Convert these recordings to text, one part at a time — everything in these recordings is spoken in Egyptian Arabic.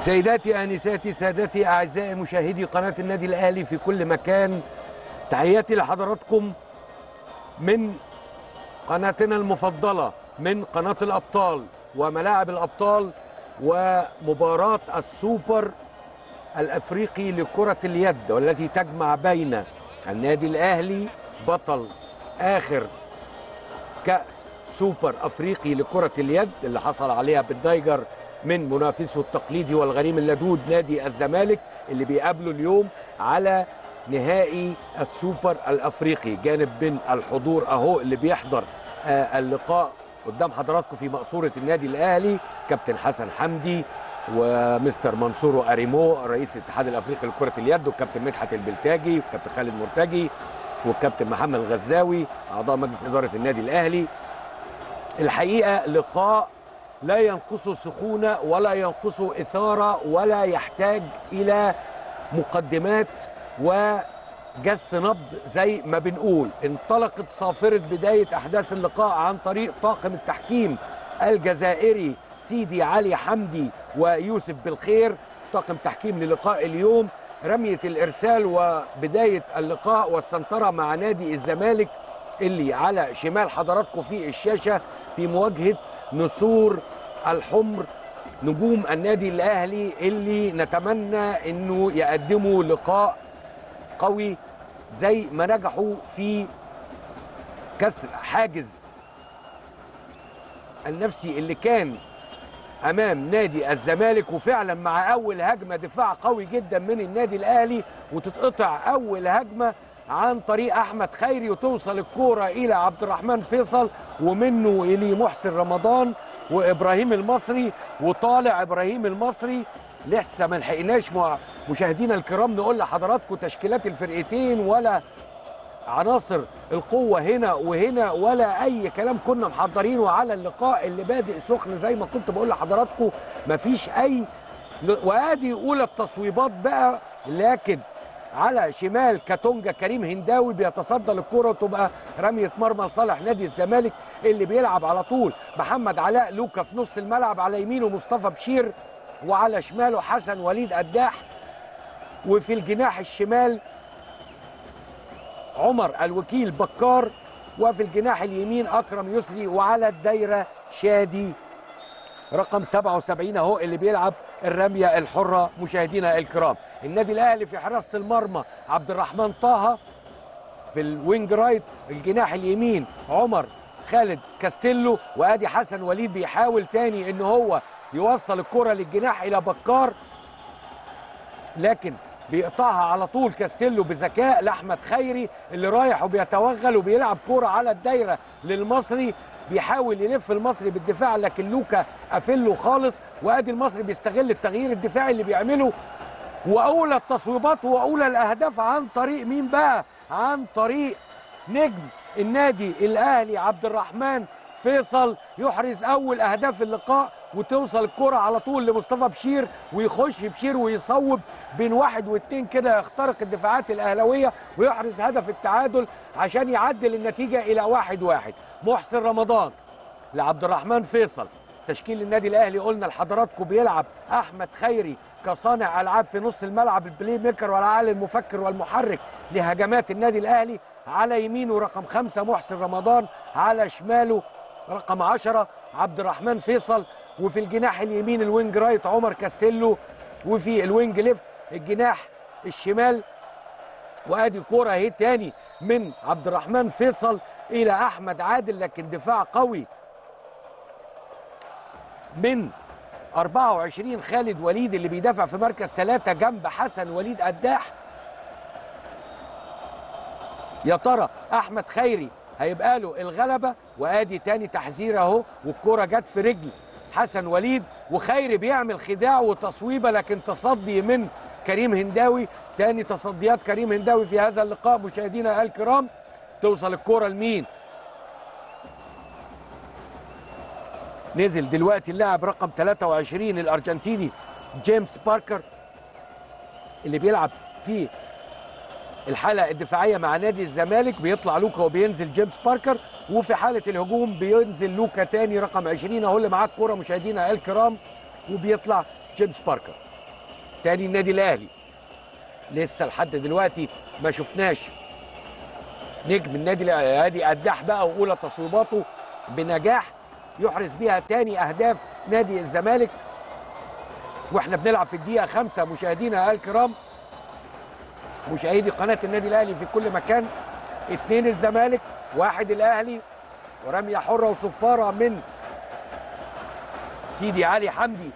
سيداتي انساتي سادتي اعزائي مشاهدي قناه النادي الاهلي في كل مكان تحياتي لحضراتكم من قناتنا المفضله من قناه الابطال وملاعب الابطال ومباراه السوبر الافريقي لكره اليد والتي تجمع بين النادي الاهلي بطل اخر كاس سوبر افريقي لكره اليد اللي حصل عليها بالدايجر من منافسه التقليدي والغريم اللدود نادي الزمالك اللي بيقابله اليوم على نهائي السوبر الافريقي جانب من الحضور اهو اللي بيحضر آه اللقاء قدام حضراتكم في مقصوره النادي الاهلي كابتن حسن حمدي ومستر منصور اريمو رئيس الاتحاد الافريقي لكره اليد والكابتن مدحت البلتاجي والكابتن خالد مرتجي والكابتن محمد الغزاوي اعضاء مجلس اداره النادي الاهلي الحقيقه لقاء لا ينقصه سخونه ولا ينقصه اثاره ولا يحتاج الى مقدمات وجس نبض زي ما بنقول انطلقت صافره بدايه احداث اللقاء عن طريق طاقم التحكيم الجزائري سيدي علي حمدي ويوسف بالخير طاقم تحكيم للقاء اليوم رميه الارسال وبدايه اللقاء والسنطره مع نادي الزمالك اللي على شمال حضراتكم في الشاشه في مواجهه نسور الحمر نجوم النادي الاهلي اللي نتمنى انه يقدموا لقاء قوي زي ما نجحوا في كسر حاجز النفسي اللي كان امام نادي الزمالك وفعلا مع اول هجمه دفاع قوي جدا من النادي الاهلي وتتقطع اول هجمه عن طريق احمد خيري وتوصل الكوره الى عبد الرحمن فيصل ومنه الى محسن رمضان وابراهيم المصري وطالع ابراهيم المصري لسه ما لحقناش مشاهدينا الكرام نقول لحضراتكم تشكيلات الفرقتين ولا عناصر القوة هنا وهنا ولا أي كلام كنا محضرينه على اللقاء اللي بادئ سخن زي ما كنت بقول لحضراتكم مفيش أي وادي أولى التصويبات بقى لكن على شمال كاتونجا كريم هنداوي بيتصدى للكرة وتبقى رمية مرمى لصالح نادي الزمالك اللي بيلعب على طول محمد علاء لوكا في نص الملعب على يمينه مصطفى بشير وعلى شماله حسن وليد قداح وفي الجناح الشمال عمر الوكيل بكار وفي الجناح اليمين اكرم يسري وعلى الدايره شادي رقم 77 اهو اللي بيلعب الرميه الحره مشاهدينا الكرام النادي الاهلي في حراسه المرمى عبد الرحمن طه في الوينج رايت الجناح اليمين عمر خالد كاستيلو وادي حسن وليد بيحاول تاني ان هو يوصل الكره للجناح الى بكار لكن بيقطعها على طول كاستيلو بذكاء لاحمد خيري اللي رايح وبيتوغل وبيلعب كوره على الدايره للمصري بيحاول يلف المصري بالدفاع لكن لوكا قافله خالص وادي المصري بيستغل التغيير الدفاعي اللي بيعمله واولى التصويبات واولى الاهداف عن طريق مين بقى عن طريق نجم النادي الاهلي عبد الرحمن فيصل يحرز اول اهداف اللقاء وتوصل الكرة على طول لمصطفى بشير ويخش بشير ويصوب بين واحد واثنين كده يخترق الدفاعات الاهلاويه ويحرز هدف التعادل عشان يعدل النتيجه الى واحد واحد محسن رمضان لعبد الرحمن فيصل تشكيل النادي الاهلي قلنا لحضراتكم بيلعب احمد خيري كصانع العاب في نص الملعب البلاي ميكر والعقل المفكر والمحرك لهجمات النادي الاهلي على يمينه رقم خمسة محسن رمضان على شماله رقم عشرة عبد الرحمن فيصل وفي الجناح اليمين الوينج رايت عمر كاستيلو وفي الوينج ليفت الجناح الشمال وادي كوره اهي تاني من عبد الرحمن فيصل الى احمد عادل لكن دفاع قوي من 24 خالد وليد اللي بيدافع في مركز ثلاثة جنب حسن وليد قداح يا ترى احمد خيري هيبقى له الغلبه وادي تاني تحذير اهو والكوره جت في رجل حسن وليد وخيري بيعمل خداع وتصويبه لكن تصدي من كريم هنداوي تاني تصديات كريم هنداوي في هذا اللقاء مشاهدينا الكرام توصل الكوره لمين نزل دلوقتي اللاعب رقم 23 الارجنتيني جيمس باركر اللي بيلعب في الحاله الدفاعيه مع نادي الزمالك بيطلع لوكا وبينزل جيمس باركر وفي حاله الهجوم بينزل لوكا تاني رقم 20 اهو اللي معاه الكوره مشاهدينا الكرام وبيطلع جيمس باركر تاني النادي الاهلي لسه لحد دلوقتي ما شفناش نجم النادي الاهلي ادي قداح بقى واولى تصويباته بنجاح يحرز بيها تاني اهداف نادي الزمالك واحنا بنلعب في الدقيقه خمسة مشاهدينا الكرام مشاهدي قناه النادي الاهلي في كل مكان اثنين الزمالك واحد الاهلي ورميه حره وصفاره من سيدي علي حمدي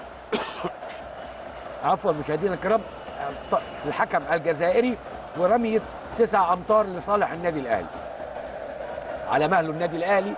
عفوا مشاهدينا الكرام الحكم الجزائري ورميه تسع امتار لصالح النادي الاهلي على مهله النادي الاهلي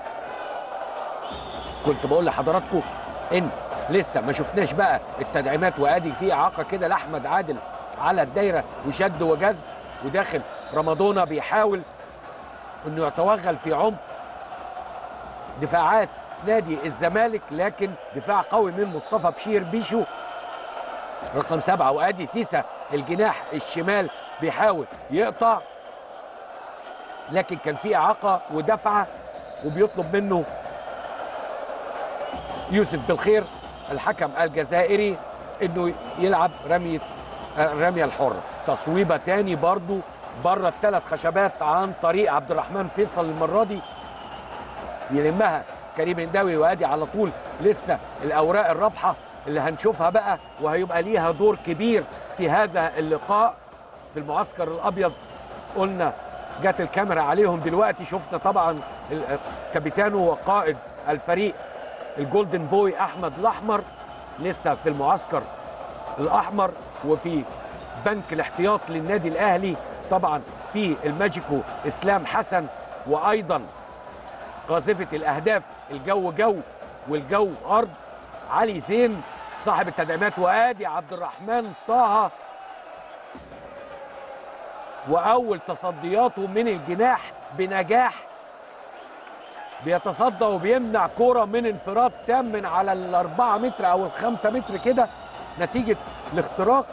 كنت بقول لحضراتكم ان لسه ما شفناش بقى التدعيمات وادي في اعاقه كده لاحمد عادل على الدايره وشد وجذب وداخل رمضان بيحاول انه يتوغل في عمق دفاعات نادي الزمالك لكن دفاع قوي من مصطفى بشير بيشو رقم سبعة وادي سيسا الجناح الشمال بيحاول يقطع لكن كان في اعاقه ودفعه وبيطلب منه يوسف بالخير الحكم الجزائري انه يلعب رميه الرميه الحره تصويبه تاني برضو بره الثلاث خشبات عن طريق عبد الرحمن فيصل المره دي يلمها كريم هنداوي وادي على طول لسه الاوراق الرابحه اللي هنشوفها بقى وهيبقى ليها دور كبير في هذا اللقاء في المعسكر الابيض قلنا جت الكاميرا عليهم دلوقتي شفنا طبعا كابيتانو وقائد الفريق الجولدن بوي احمد الاحمر لسه في المعسكر الاحمر وفي بنك الاحتياط للنادي الاهلي طبعا في الماجيكو اسلام حسن وايضا قاذفه الاهداف الجو جو والجو ارض علي زين صاحب التدعيمات وادي عبد الرحمن طه واول تصدياته من الجناح بنجاح بيتصدى وبيمنع كوره من انفراد تام من على الاربعة متر او الخمسة متر كده نتيجه الاختراق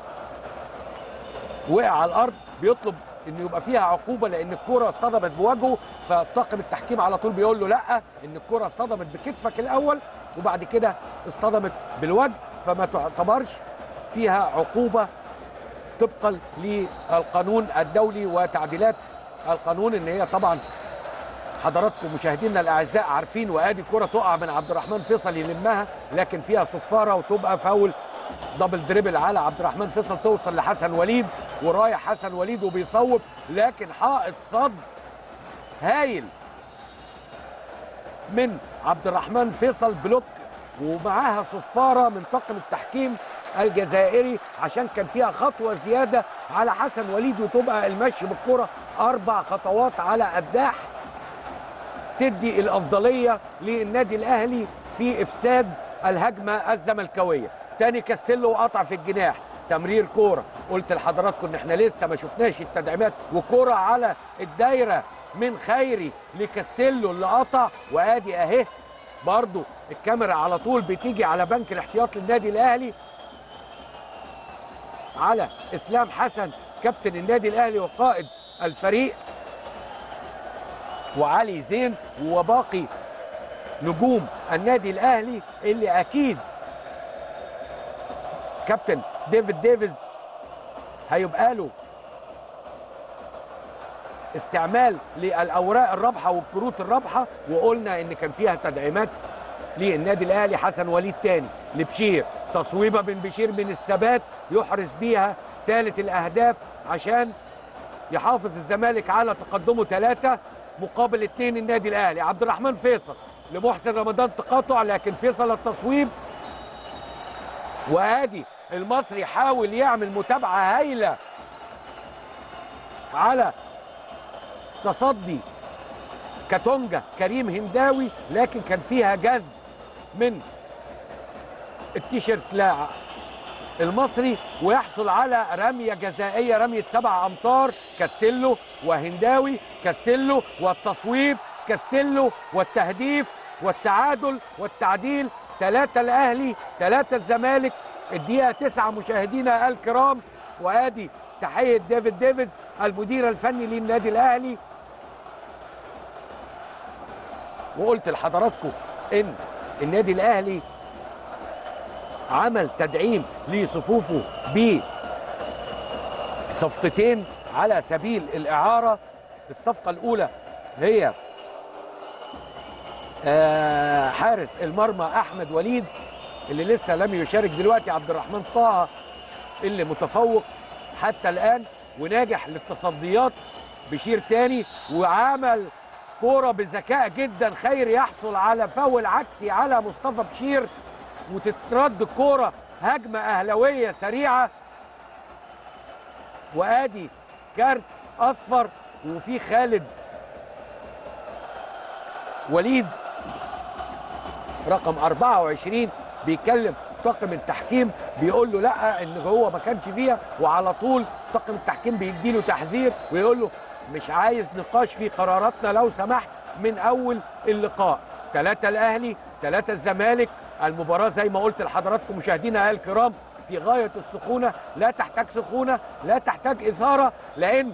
وقع على الارض بيطلب ان يبقى فيها عقوبه لان الكره اصطدمت بوجهه فطاقم التحكيم على طول بيقول له لا ان الكره اصطدمت بكتفك الاول وبعد كده اصطدمت بالوجه فما تعتبرش فيها عقوبه طبقا للقانون الدولي وتعديلات القانون ان هي طبعا حضراتكم مشاهدينا الاعزاء عارفين وادي كره تقع من عبد الرحمن فيصل يلمها لكن فيها صفاره وتبقى فاول دبل دريبل على عبد الرحمن فيصل توصل لحسن وليد ورايح حسن وليد وبيصوب لكن حائط صد هايل من عبد الرحمن فيصل بلوك ومعاها صفاره من طاقم التحكيم الجزائري عشان كان فيها خطوه زياده على حسن وليد وتبقى المشي بالكره اربع خطوات على قداح تدي الافضليه للنادي الاهلي في افساد الهجمه الزملكاويه تاني كاستيلو وقطع في الجناح تمرير كوره قلت لحضراتكم ان احنا لسه ما شفناش التدعيمات وكوره على الدايره من خيري لكاستيلو اللي قطع وادي اهي برضو الكاميرا على طول بتيجي على بنك الاحتياط للنادي الاهلي على اسلام حسن كابتن النادي الاهلي وقائد الفريق وعلي زين وباقي نجوم النادي الاهلي اللي اكيد كابتن ديفيد ديفيز هيبقى له استعمال للاوراق الرابحه والكروت الرابحه وقلنا ان كان فيها تدعيمات للنادي الاهلي حسن وليد تاني لبشير تصويبه من بشير من الثبات يحرز بيها ثالث الاهداف عشان يحافظ الزمالك على تقدمه ثلاثه مقابل اثنين النادي الاهلي عبد الرحمن فيصل لمحسن رمضان تقاطع لكن فيصل التصويب وادي المصري حاول يعمل متابعه هايله على تصدي كاتونجا كريم هنداوي لكن كان فيها جذب من التيشيرت لا المصري ويحصل على رميه جزائيه رميه سبع امتار كاستيلو وهنداوي كاستيلو والتصويب كاستيلو والتهديف والتعادل والتعديل ثلاثة الأهلي ثلاثة الزمالك الدقيقة تسعة مشاهدينا الكرام وادي تحية ديفيد ديفيدز المدير الفني للنادي الأهلي وقلت لحضراتكم إن النادي الأهلي عمل تدعيم لصفوفه بصفقتين على سبيل الاعاره الصفقه الاولى هي آه، حارس المرمى احمد وليد اللي لسه لم يشارك دلوقتي عبد الرحمن طه اللي متفوق حتى الان وناجح للتصديات بشير تاني وعمل كوره بذكاء جدا خير يحصل على فاول عكسي على مصطفى بشير وتترد الكوره هجمه اهلاويه سريعه وادي كارت اصفر وفي خالد وليد رقم 24 بيكلم طاقم التحكيم بيقول له لا ان هو ما كانش فيها وعلى طول طاقم التحكيم بيدي له تحذير ويقول له مش عايز نقاش في قراراتنا لو سمحت من اول اللقاء ثلاثة الاهلي ثلاثة الزمالك المباراة زي ما قلت لحضراتكم مشاهدينا الكرام في غاية السخونة لا تحتاج سخونة لا تحتاج إثارة لأن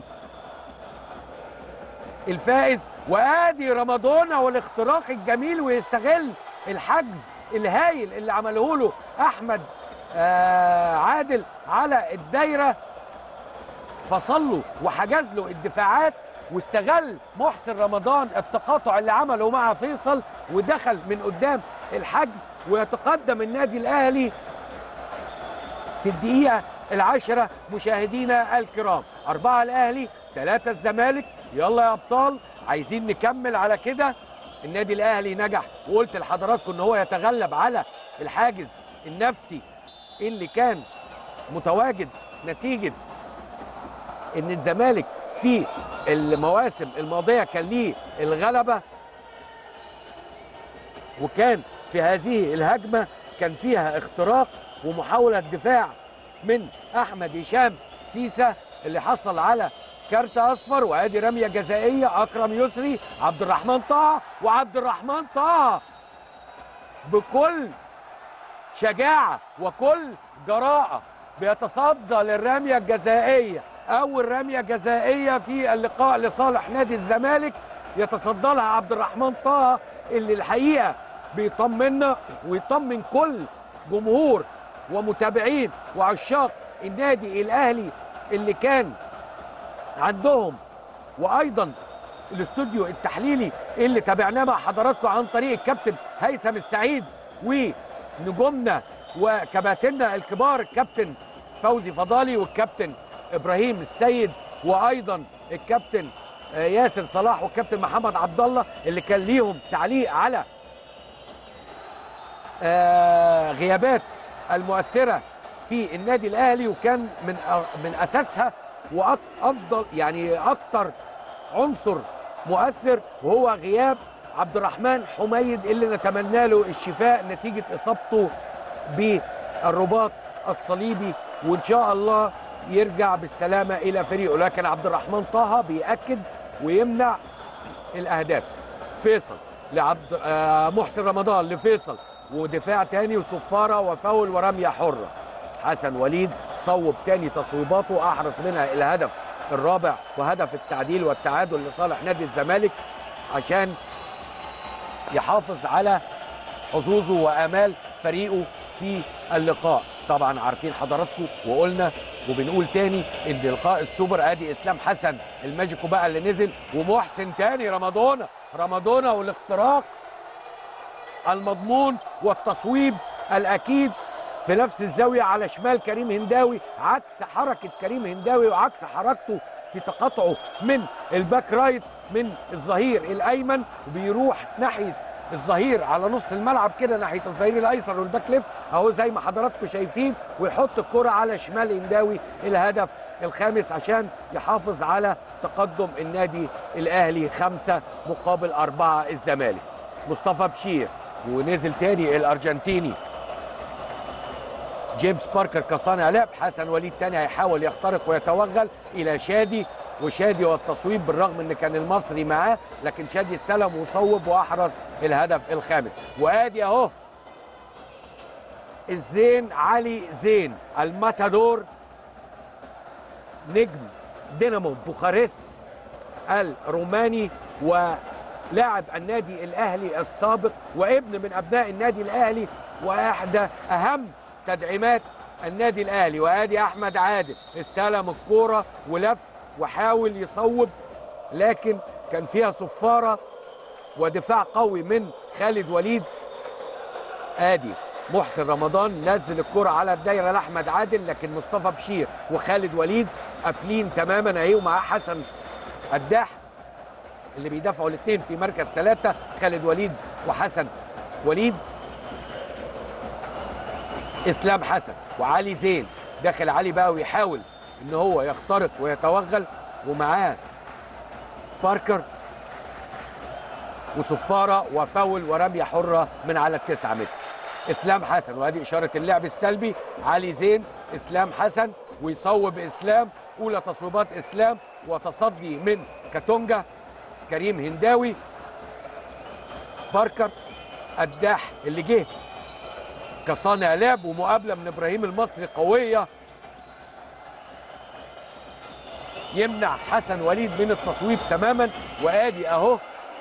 الفائز وادي رمضان والاختراق الجميل ويستغل الحجز الهايل اللي عمله له احمد آه عادل على الدايره فصل له وحجز له الدفاعات واستغل محسن رمضان التقاطع اللي عمله مع فيصل ودخل من قدام الحجز ويتقدم النادي الاهلي في الدقيقه العاشره مشاهدينا الكرام اربعه الاهلي ثلاثه الزمالك يلا يا ابطال عايزين نكمل على كده النادي الاهلي نجح وقلت لحضراتكم ان هو يتغلب على الحاجز النفسي اللي كان متواجد نتيجه ان الزمالك في المواسم الماضيه كان ليه الغلبه وكان في هذه الهجمه كان فيها اختراق ومحاوله دفاع من احمد هشام سيسا اللي حصل على كارت اصفر وادي رميه جزائيه اكرم يسري عبد الرحمن طه وعبد الرحمن طه بكل شجاعه وكل جراءه بيتصدى للرميه الجزائيه اول رميه جزائيه في اللقاء لصالح نادي الزمالك يتصدى لها عبد الرحمن طه اللي الحقيقه بيطمنا ويطمن كل جمهور ومتابعين وعشاق النادي الاهلي اللي كان عندهم وايضا الاستوديو التحليلي اللي تابعناه مع حضراتكم عن طريق الكابتن هيثم السعيد ونجومنا وكباتننا الكبار الكابتن فوزي فضالي والكابتن ابراهيم السيد وايضا الكابتن آه، ياسر صلاح والكابتن محمد عبد الله اللي كان ليهم تعليق على آه، غيابات المؤثره في النادي الاهلي وكان من أ- من اساسها وافضل يعني اكتر عنصر مؤثر وهو غياب عبد الرحمن حميد اللي نتمنى له الشفاء نتيجه اصابته بالرباط الصليبي وان شاء الله يرجع بالسلامه الى فريقه لكن عبد الرحمن طه بياكد ويمنع الاهداف فيصل لعبد آه، محسن رمضان لفيصل ودفاع تاني وصفاره وفاول ورميه حره حسن وليد صوب تاني تصويباته احرز منها الهدف الرابع وهدف التعديل والتعادل لصالح نادي الزمالك عشان يحافظ على حظوظه وامال فريقه في اللقاء طبعا عارفين حضراتكم وقلنا وبنقول تاني ان لقاء السوبر ادي اسلام حسن الماجيكو بقى اللي نزل ومحسن تاني رمضان رمضان والاختراق المضمون والتصويب الاكيد في نفس الزاويه على شمال كريم هنداوي عكس حركه كريم هنداوي وعكس حركته في تقاطعه من الباك رايت من الظهير الايمن وبيروح ناحيه الظهير على نص الملعب كده ناحيه الظهير الايسر والباك ليفت اهو زي ما حضراتكم شايفين ويحط الكره على شمال هنداوي الهدف الخامس عشان يحافظ على تقدم النادي الاهلي خمسه مقابل اربعه الزمالك مصطفى بشير ونزل تاني الارجنتيني جيمس باركر كصانع لعب حسن وليد تاني هيحاول يخترق ويتوغل الى شادي وشادي والتصويب بالرغم ان كان المصري معاه لكن شادي استلم وصوب واحرز الهدف الخامس وادي اهو الزين علي زين الماتادور نجم دينامو بوخارست الروماني ولاعب النادي الاهلي السابق وابن من ابناء النادي الاهلي واحدى اهم تدعيمات النادي الاهلي وادي احمد عادل استلم الكوره ولف وحاول يصوب لكن كان فيها صفاره ودفاع قوي من خالد وليد ادي محسن رمضان نزل الكرة على الدايرة لأحمد عادل لكن مصطفى بشير وخالد وليد قافلين تماما اهي ومعاه حسن قداح اللي بيدافعوا الاثنين في مركز ثلاثة خالد وليد وحسن وليد اسلام حسن وعلي زين داخل علي بقى ويحاول ان هو يخترق ويتوغل ومعاه باركر وصفاره وفاول ورميه حره من على التسعة متر اسلام حسن وادي اشاره اللعب السلبي علي زين اسلام حسن ويصوب اسلام اولى تصويبات اسلام وتصدي من كاتونجا كريم هنداوي باركر قداح اللي جه كصانع لعب ومقابله من ابراهيم المصري قويه يمنع حسن وليد من التصويب تماما وادي اهو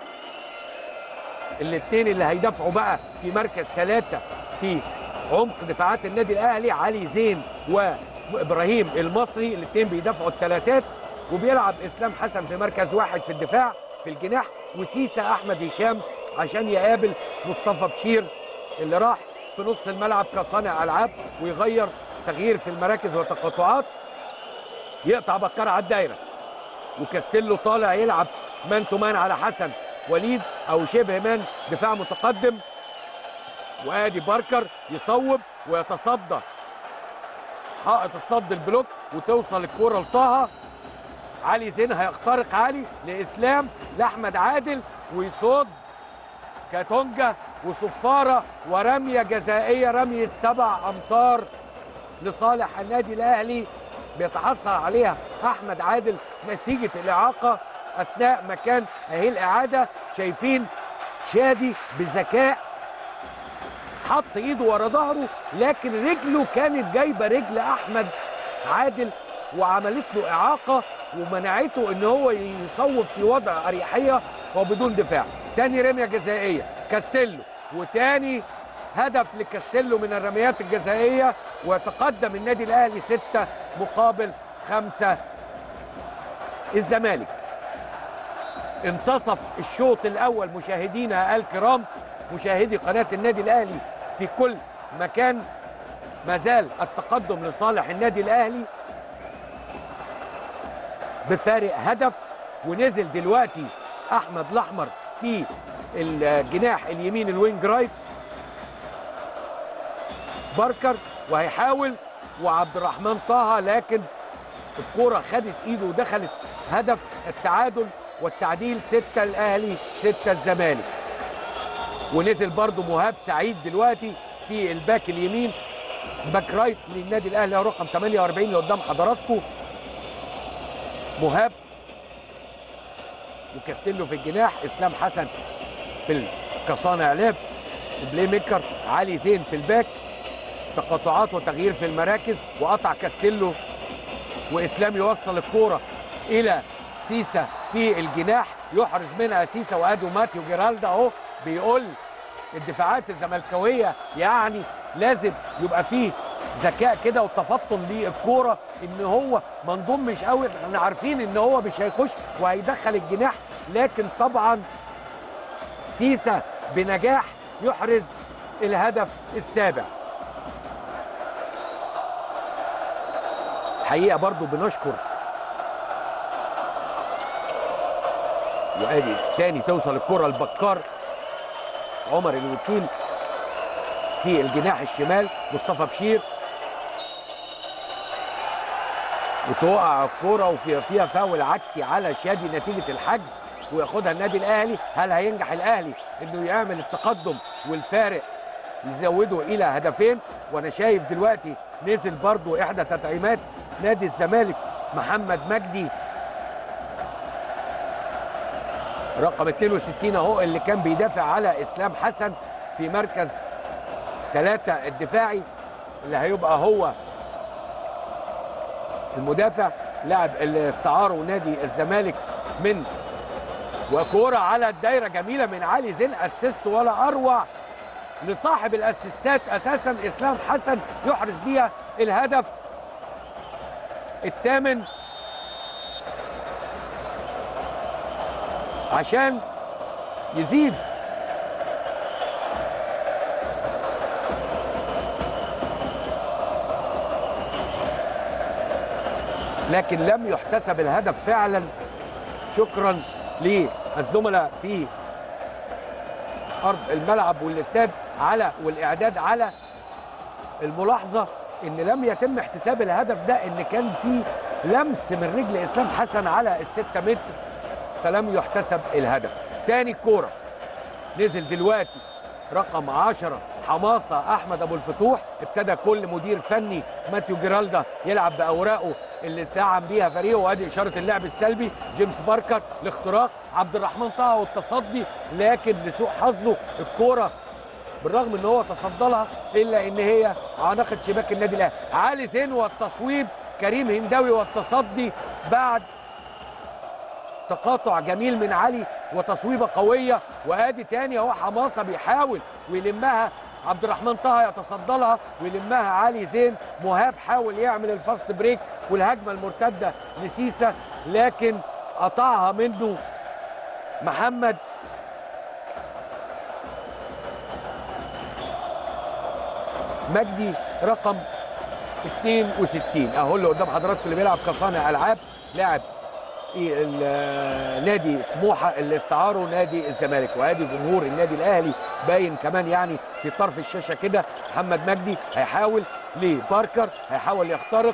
الاثنين اللي هيدافعوا بقى في مركز ثلاثة في عمق دفاعات النادي الاهلي علي زين وابراهيم المصري الاثنين بيدافعوا الثلاثات وبيلعب اسلام حسن في مركز واحد في الدفاع في الجناح وسيسا احمد هشام عشان يقابل مصطفى بشير اللي راح في نص الملعب كصانع العاب ويغير تغيير في المراكز والتقاطعات يقطع بكار على الدايره وكاستيلو طالع يلعب مان تو مان على حسن وليد او شبه مان دفاع متقدم وادي باركر يصوب ويتصدى حائط الصد البلوك وتوصل الكوره لطه علي زين هيخترق علي لاسلام لاحمد عادل ويصد كاتونجا وصفاره ورميه جزائيه رميه سبع امتار لصالح النادي الاهلي بيتحصل عليها احمد عادل نتيجه الاعاقه اثناء ما كان اهي الاعاده شايفين شادي بذكاء حط ايده ورا ظهره لكن رجله كانت جايبه رجل احمد عادل وعملت له اعاقه ومنعته ان هو يصوب في وضع اريحيه وبدون دفاع تاني رميه جزائيه كاستيلو وتاني هدف لكاستيلو من الرميات الجزائيه ويتقدم النادي الاهلي ستة مقابل خمسة الزمالك انتصف الشوط الاول مشاهدينا الكرام مشاهدي قناه النادي الاهلي في كل مكان ما زال التقدم لصالح النادي الاهلي بفارق هدف ونزل دلوقتي احمد الاحمر في الجناح اليمين الوينج رايت باركر وهيحاول وعبد الرحمن طه لكن الكرة خدت ايده ودخلت هدف التعادل والتعديل ستة الاهلي ستة الزمالك ونزل برضو مهاب سعيد دلوقتي في الباك اليمين باك رايت للنادي الاهلي رقم 48 اللي قدام حضراتكم مهاب وكاستيلو في الجناح اسلام حسن في كصانع لعب بلاي ميكر علي زين في الباك تقاطعات وتغيير في المراكز وقطع كاستيلو واسلام يوصل الكوره الى سيسا في الجناح يحرز منها سيسا وادو ماتيو جيرالدا اهو بيقول الدفاعات الزملكاويه يعني لازم يبقى فيه ذكاء كده وتفطن للكوره ان هو ما نضمش قوي احنا عارفين ان هو مش هيخش وهيدخل الجناح لكن طبعا سيسا بنجاح يحرز الهدف السابع حقيقه برضو بنشكر وادي تاني توصل الكره لبكار عمر الوكيل في الجناح الشمال مصطفى بشير وتقع الكوره وفيها فيها فاول عكسي على شادي نتيجه الحجز وياخدها النادي الاهلي هل هينجح الاهلي انه يعمل التقدم والفارق يزوده الى هدفين وانا شايف دلوقتي نزل برضو احدى تدعيمات نادي الزمالك محمد مجدي رقم 62 اهو اللي كان بيدافع على اسلام حسن في مركز ثلاثة الدفاعي اللي هيبقى هو المدافع لاعب اللي استعاره نادي الزمالك من وكوره على الدايره جميله من علي زين اسيست ولا اروع لصاحب الاسيستات اساسا اسلام حسن يحرز بيها الهدف الثامن عشان يزيد لكن لم يحتسب الهدف فعلا شكرا للزملاء في ارض الملعب والاستاد على والاعداد على الملاحظه ان لم يتم احتساب الهدف ده ان كان في لمس من رجل اسلام حسن على الستة متر فلم يحتسب الهدف تاني كوره نزل دلوقتي رقم 10 حماسه احمد ابو الفتوح ابتدى كل مدير فني ماتيو جيرالدا يلعب باوراقه اللي دعم بيها فريقه وادي اشاره اللعب السلبي جيمس باركر الاختراق عبد الرحمن طه والتصدي لكن لسوء حظه الكوره بالرغم ان هو تصدى لها الا ان هي عنقت شباك النادي الاهلي علي زين والتصويب كريم هنداوي والتصدي بعد تقاطع جميل من علي وتصويبه قويه وادي تاني اهو حماسه بيحاول ويلمها عبد الرحمن طه يتصدى لها ويلمها علي زين مهاب حاول يعمل الفاست بريك والهجمه المرتده لسيسا لكن قطعها منه محمد مجدي رقم 62 اهو اللي قدام حضراتكم اللي بيلعب كصانع العاب لاعب نادي سموحه اللي استعاره نادي الزمالك وادي جمهور النادي الاهلي باين كمان يعني في طرف الشاشه كده محمد مجدي هيحاول لباركر هيحاول يخترق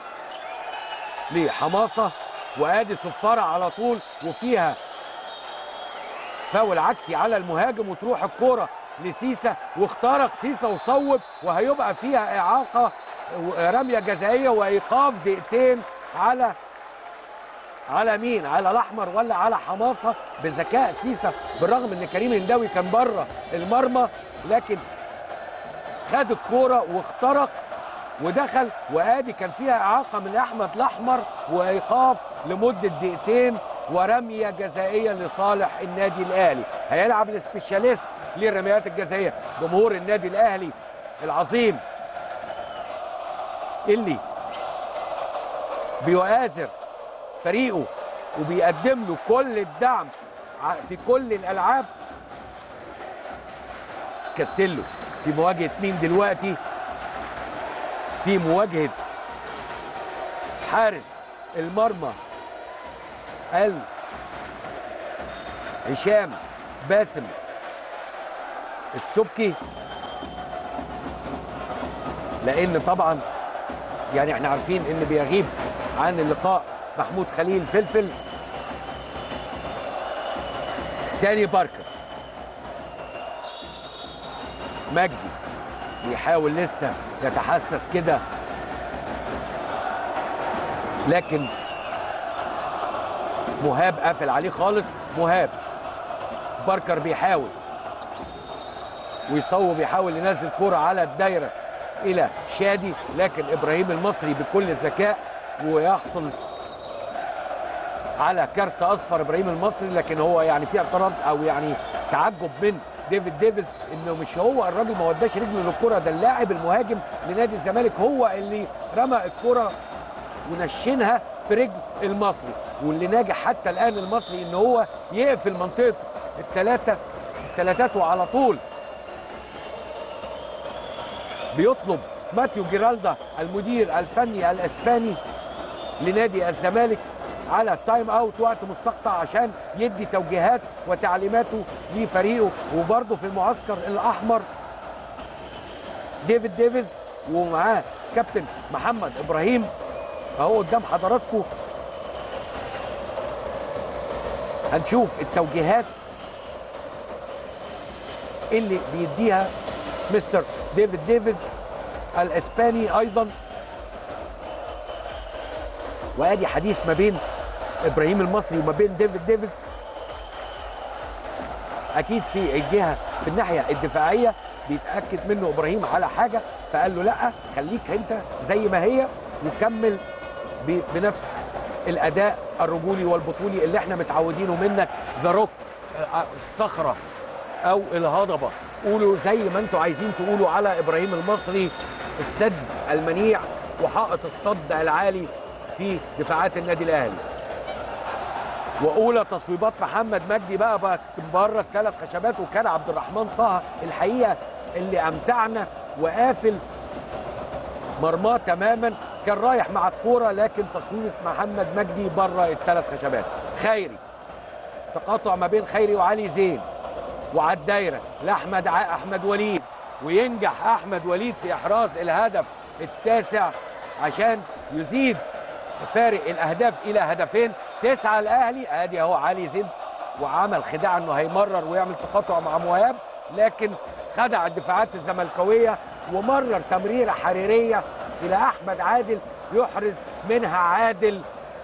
لحماسه وادي صفاره على طول وفيها فاول عكسي على المهاجم وتروح الكوره لسيسا واخترق سيسا وصوب وهيبقى فيها اعاقه رميه جزائيه وايقاف دقيقتين على على مين؟ على الاحمر ولا على حماسه بذكاء سيسا بالرغم ان كريم هنداوي كان بره المرمى لكن خد الكوره واخترق ودخل وادي كان فيها اعاقه من احمد الاحمر وايقاف لمده دقيقتين ورميه جزائيه لصالح النادي الاهلي هيلعب السبيشاليست للرميات الجزائيه جمهور النادي الاهلي العظيم اللي بيؤازر فريقه وبيقدم له كل الدعم في كل الالعاب كاستيلو في مواجهه مين دلوقتي في مواجهه حارس المرمى ال هشام باسم السبكي لان طبعا يعني احنا عارفين ان بيغيب عن اللقاء محمود خليل فلفل تاني باركر مجدي بيحاول لسه يتحسس كده لكن مهاب قافل عليه خالص مهاب باركر بيحاول ويصوب يحاول ينزل كرة على الدايرة إلى شادي لكن إبراهيم المصري بكل ذكاء ويحصل على كارت اصفر ابراهيم المصري لكن هو يعني في اعتراض او يعني تعجب من ديفيد ديفيز انه مش هو الراجل ما وداش رجله للكره ده اللاعب المهاجم لنادي الزمالك هو اللي رمى الكره ونشنها في رجل المصري واللي ناجح حتى الان المصري ان هو يقفل منطقه الثلاثه الثلاثات وعلى طول بيطلب ماتيو جيرالدا المدير الفني الاسباني لنادي الزمالك على تايم اوت وقت مستقطع عشان يدي توجيهات وتعليماته لفريقه وبرضه في المعسكر الاحمر ديفيد ديفيز ومعاه كابتن محمد ابراهيم اهو قدام حضراتكم هنشوف التوجيهات اللي بيديها مستر ديفيد ديفيز الاسباني ايضا وادي حديث ما بين ابراهيم المصري وما بين ديفيد ديفيز اكيد في الجهه في الناحيه الدفاعيه بيتاكد منه ابراهيم على حاجه فقال له لا خليك انت زي ما هي وكمل بنفس الاداء الرجولي والبطولي اللي احنا متعودينه منك ذا روك الصخره او الهضبه قولوا زي ما انتم عايزين تقولوا على ابراهيم المصري السد المنيع وحائط الصد العالي في دفاعات النادي الاهلي واولى تصويبات محمد مجدي بقى بقى بره الثلاث خشبات وكان عبد الرحمن طه الحقيقه اللي امتعنا وقافل مرماه تماما كان رايح مع الكوره لكن تصويبه محمد مجدي بره الثلاث خشبات خيري تقاطع ما بين خيري وعلي زين وعلى الدايره لاحمد ع- احمد وليد وينجح احمد وليد في احراز الهدف التاسع عشان يزيد فارق الاهداف الى هدفين تسعه الاهلي ادي اهو علي زين وعمل خداع انه هيمرر ويعمل تقاطع مع مهاب لكن خدع الدفاعات الزملكاويه ومرر تمريره حريريه الى احمد عادل يحرز منها عادل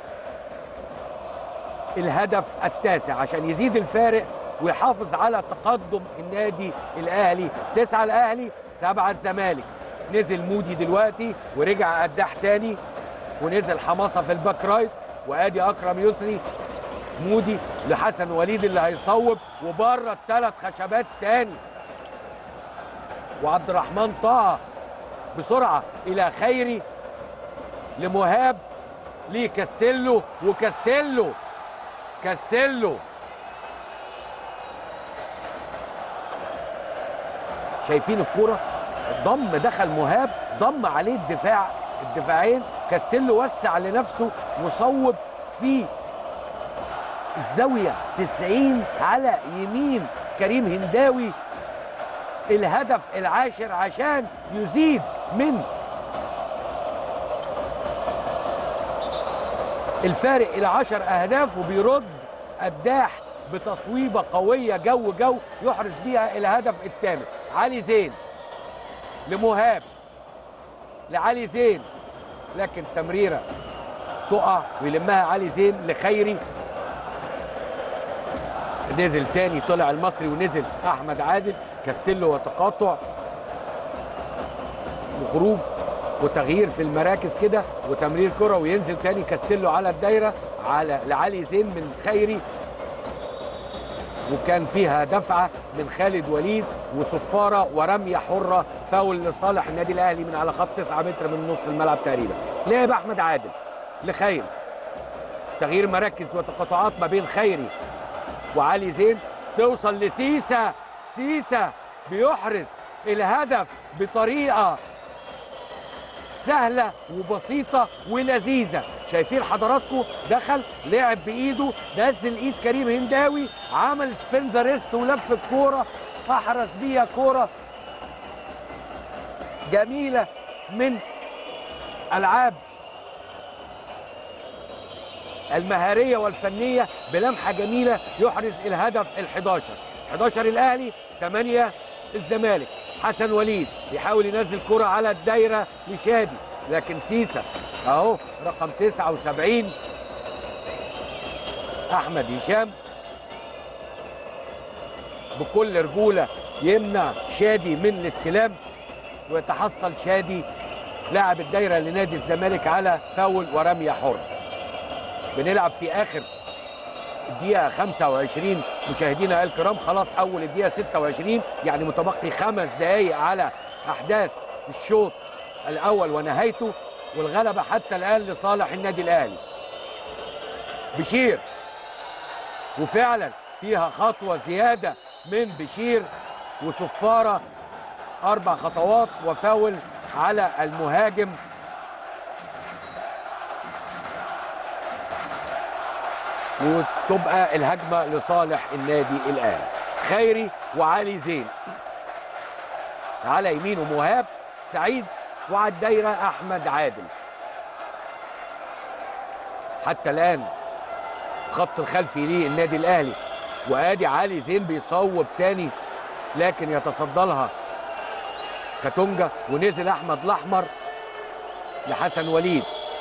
الهدف التاسع عشان يزيد الفارق ويحافظ على تقدم النادي الاهلي تسعه الاهلي سبعه الزمالك نزل مودي دلوقتي ورجع قداح تاني ونزل حماسه في الباك رايت وادي اكرم يسري مودي لحسن وليد اللي هيصوب وبره الثلاث خشبات تاني وعبد الرحمن طه بسرعه الى خيري لمهاب لكاستيلو وكاستيلو كاستيلو شايفين الكرة ضم دخل مهاب ضم عليه الدفاع الدفاعين كاستيلو وسع لنفسه وصوب في الزاوية 90 على يمين كريم هنداوي الهدف العاشر عشان يزيد من الفارق الى 10 اهداف وبيرد قداح بتصويبه قويه جو جو يحرز بيها الهدف الثامن علي زين لمهاب لعلي زين لكن تمريره تقع ويلمها علي زين لخيري نزل تاني طلع المصري ونزل احمد عادل كاستيلو وتقاطع وخروج وتغيير في المراكز كده وتمرير كرة وينزل تاني كاستيلو على الدايرة على لعلي زين من خيري وكان فيها دفعة من خالد وليد وصفارة ورمية حرة فاول لصالح النادي الأهلي من على خط 9 متر من نص الملعب تقريبا لعب أحمد عادل لخيري تغيير مراكز وتقاطعات ما بين خيري وعلي زين توصل لسيسا سيسا بيحرز الهدف بطريقة سهلة وبسيطة ولذيذة شايفين حضراتكم دخل لعب بإيده نزل إيد كريم هنداوي عمل سبين ذا ريست ولف الكورة أحرز بيها كورة جميلة من ألعاب المهارية والفنية بلمحة جميلة يحرز الهدف ال11 11 الأهلي 8 الزمالك حسن وليد يحاول ينزل كرة على الدايرة لشادي لكن سيسا اهو رقم 79 احمد هشام بكل رجوله يمنع شادي من الاستلام ويتحصل شادي لاعب الدايره لنادي الزمالك على فاول ورميه حر بنلعب في اخر الدقيقة 25 مشاهدينا الكرام خلاص أول الدقيقة 26 يعني متبقي خمس دقايق على أحداث الشوط الأول ونهايته والغلبة حتى الآن لصالح النادي الأهلي بشير وفعلا فيها خطوة زيادة من بشير وصفارة أربع خطوات وفاول على المهاجم وتبقى الهجمه لصالح النادي الاهلي خيري وعلي زين على يمينه مهاب سعيد وعلى الدايره احمد عادل حتى الان خط الخلفي للنادي الاهلي وادي علي زين بيصوب تاني لكن يتصدى لها كاتونجا ونزل احمد الاحمر لحسن وليد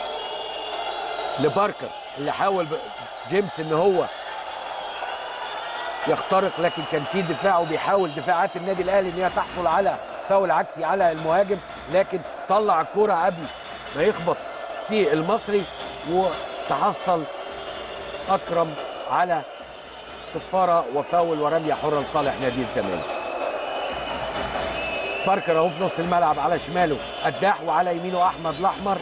لباركر اللي حاول جيمس ان هو يخترق لكن كان في دفاع وبيحاول دفاعات النادي الاهلي ان هي تحصل على فاول عكسي على المهاجم لكن طلع الكرة قبل ما يخبط في المصري وتحصل اكرم على صفاره وفاول ورميه حره لصالح نادي الزمالك باركر اهو في نص الملعب على شماله قداح وعلى يمينه احمد الاحمر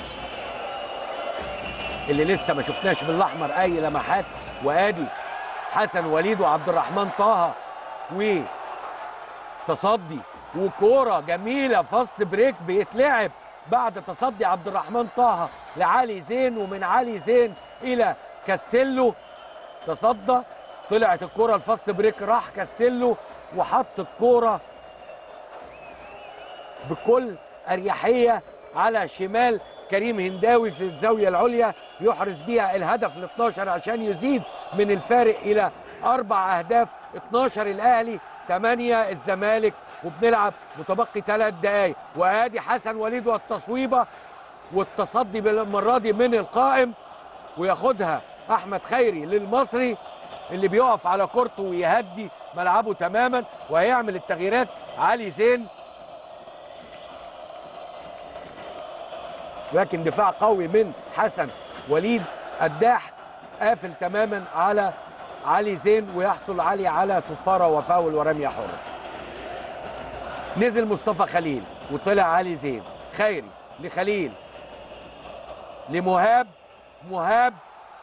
اللي لسه ما شفناش بالاحمر اي لمحات وادي حسن وليد وعبد الرحمن طه و تصدي وكوره جميله فاست بريك بيتلعب بعد تصدي عبد الرحمن طه لعلي زين ومن علي زين الى كاستيلو تصدى طلعت الكوره الفاست بريك راح كاستيلو وحط الكوره بكل اريحيه على شمال كريم هنداوي في الزاويه العليا يحرز بيها الهدف ال 12 عشان يزيد من الفارق الى اربع اهداف 12 الاهلي 8 الزمالك وبنلعب متبقي ثلاث دقائق وادي حسن وليد والتصويبه والتصدي بالمره دي من القائم وياخدها احمد خيري للمصري اللي بيقف على كورته ويهدي ملعبه تماما وهيعمل التغييرات علي زين لكن دفاع قوي من حسن وليد قداح قافل تماما على علي زين ويحصل علي على صفاره وفاول ورميه حره نزل مصطفى خليل وطلع علي زين خيري لخليل لمهاب مهاب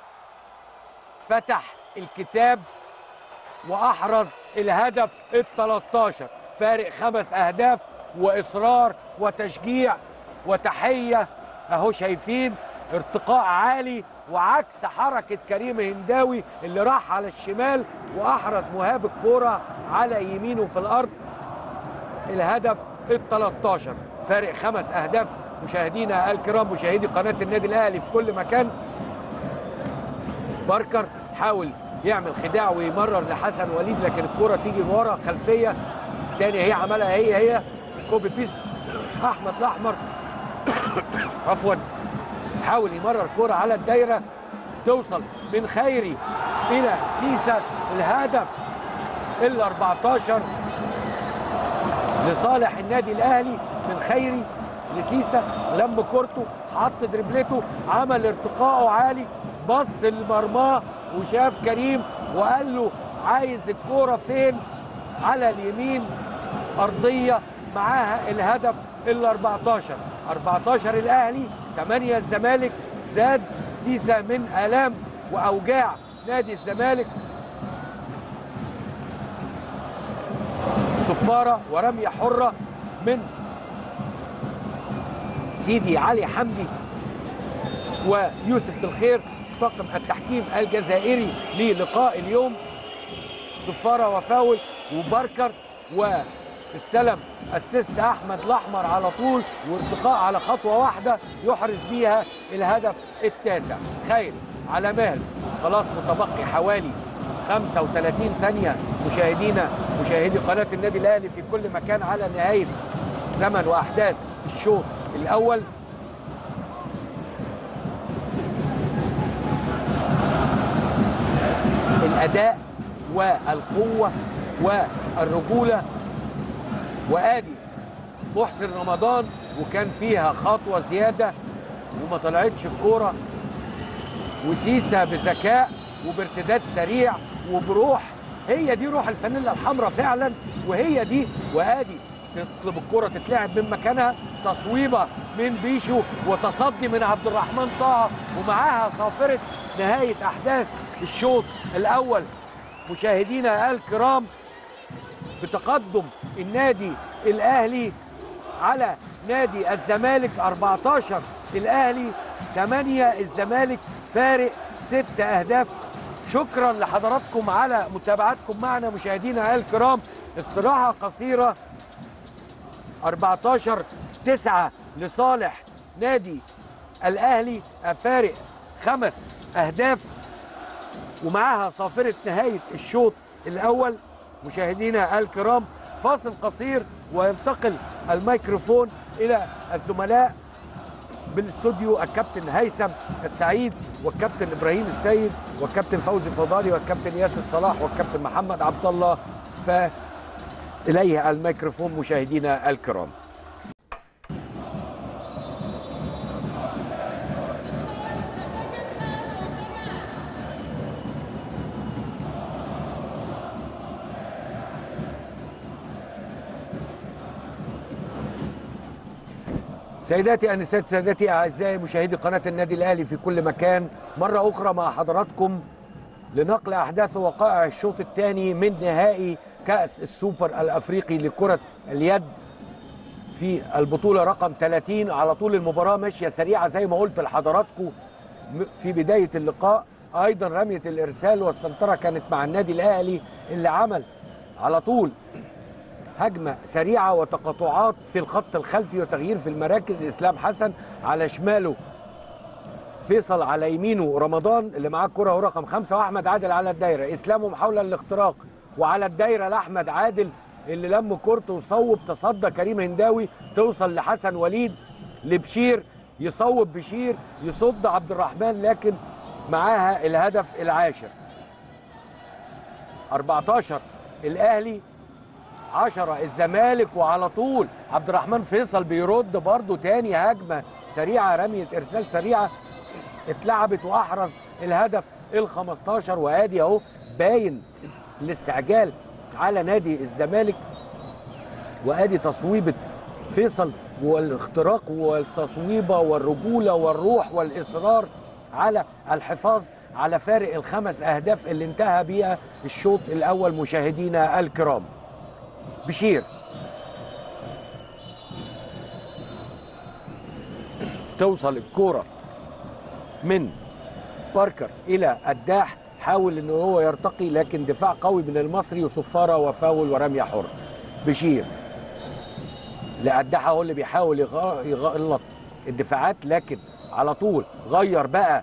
فتح الكتاب واحرز الهدف ال 13 فارق خمس اهداف واصرار وتشجيع وتحيه اهو شايفين ارتقاء عالي وعكس حركه كريم هنداوي اللي راح على الشمال واحرز مهاب الكوره على يمينه في الارض الهدف ال 13 فارق خمس اهداف مشاهدينا الكرام مشاهدي قناه النادي الاهلي في كل مكان باركر حاول يعمل خداع ويمرر لحسن وليد لكن الكره تيجي ورا خلفيه تاني هي عملها هي هي كوبي بيست احمد الاحمر عفوا حاول يمرر كرة على الدايرة توصل من خيري إلى سيسا الهدف ال 14 لصالح النادي الأهلي من خيري لسيسا لم كورته حط دربلته عمل ارتقاءه عالي بص لمرماه وشاف كريم وقال له عايز الكوره فين على اليمين ارضيه معاها الهدف ال 14 14 الاهلي 8 الزمالك زاد سيسا من الام واوجاع نادي الزمالك صفاره ورميه حره من سيدي علي حمدي ويوسف بالخير طاقم التحكيم الجزائري للقاء اليوم صفاره وفاول وبركر واستلم اسيست احمد الاحمر على طول وارتقاء على خطوه واحده يحرز بيها الهدف التاسع خير على مهل خلاص متبقي حوالي 35 ثانيه مشاهدينا مشاهدي قناه النادي الاهلي في كل مكان على نهايه زمن واحداث الشوط الاول الاداء والقوه والرجوله وادي محسن رمضان وكان فيها خطوه زياده وما طلعتش الكوره وسيسا بذكاء وبارتداد سريع وبروح هي دي روح الفانيلا الحمراء فعلا وهي دي وادي تطلب الكرة تتلعب من مكانها تصويبة من بيشو وتصدي من عبد الرحمن طه ومعاها صافرة نهاية أحداث الشوط الأول مشاهدينا الكرام بتقدم النادي الأهلي على نادي الزمالك 14 الأهلي 8 الزمالك فارق 6 أهداف شكرا لحضراتكم على متابعتكم معنا مشاهدينا الكرام استراحة قصيرة 14 9 لصالح نادي الاهلي فارق خمس اهداف ومعاها صافره نهايه الشوط الاول مشاهدينا الكرام فاصل قصير وينتقل الميكروفون الى الزملاء بالاستوديو الكابتن هيثم السعيد والكابتن ابراهيم السيد والكابتن فوزي فضالي والكابتن ياسر صلاح والكابتن محمد عبد الله ف إليه الميكروفون مشاهدينا الكرام سيداتي انسات سادتي اعزائي مشاهدي قناه النادي الاهلي في كل مكان مره اخرى مع حضراتكم لنقل احداث وقائع الشوط الثاني من نهائي كاس السوبر الافريقي لكره اليد في البطوله رقم 30 على طول المباراه ماشيه سريعه زي ما قلت لحضراتكم في بدايه اللقاء ايضا رميه الارسال والسنتره كانت مع النادي الاهلي اللي عمل على طول هجمه سريعه وتقاطعات في الخط الخلفي وتغيير في المراكز اسلام حسن على شماله فيصل على يمينه رمضان اللي معاه الكره هو رقم خمسه واحمد عادل على الدايره اسلام محاوله للاختراق وعلى الدايره لاحمد عادل اللي لم كورته وصوب تصدى كريم هنداوي توصل لحسن وليد لبشير يصوب بشير يصد عبد الرحمن لكن معاها الهدف العاشر 14 الاهلي 10 الزمالك وعلى طول عبد الرحمن فيصل بيرد برضه تاني هجمه سريعه رميه ارسال سريعه اتلعبت واحرز الهدف ال 15 وادي اهو باين الاستعجال على نادي الزمالك وادي تصويبه فيصل والاختراق والتصويبه والرجوله والروح والاصرار على الحفاظ على فارق الخمس اهداف اللي انتهى بيها الشوط الاول مشاهدينا الكرام بشير توصل الكوره من باركر الى الداح حاول ان هو يرتقي لكن دفاع قوي من المصري وصفاره وفاول ورميه حره بشير لقداح هو اللي بيحاول يغلط الدفاعات لكن على طول غير بقى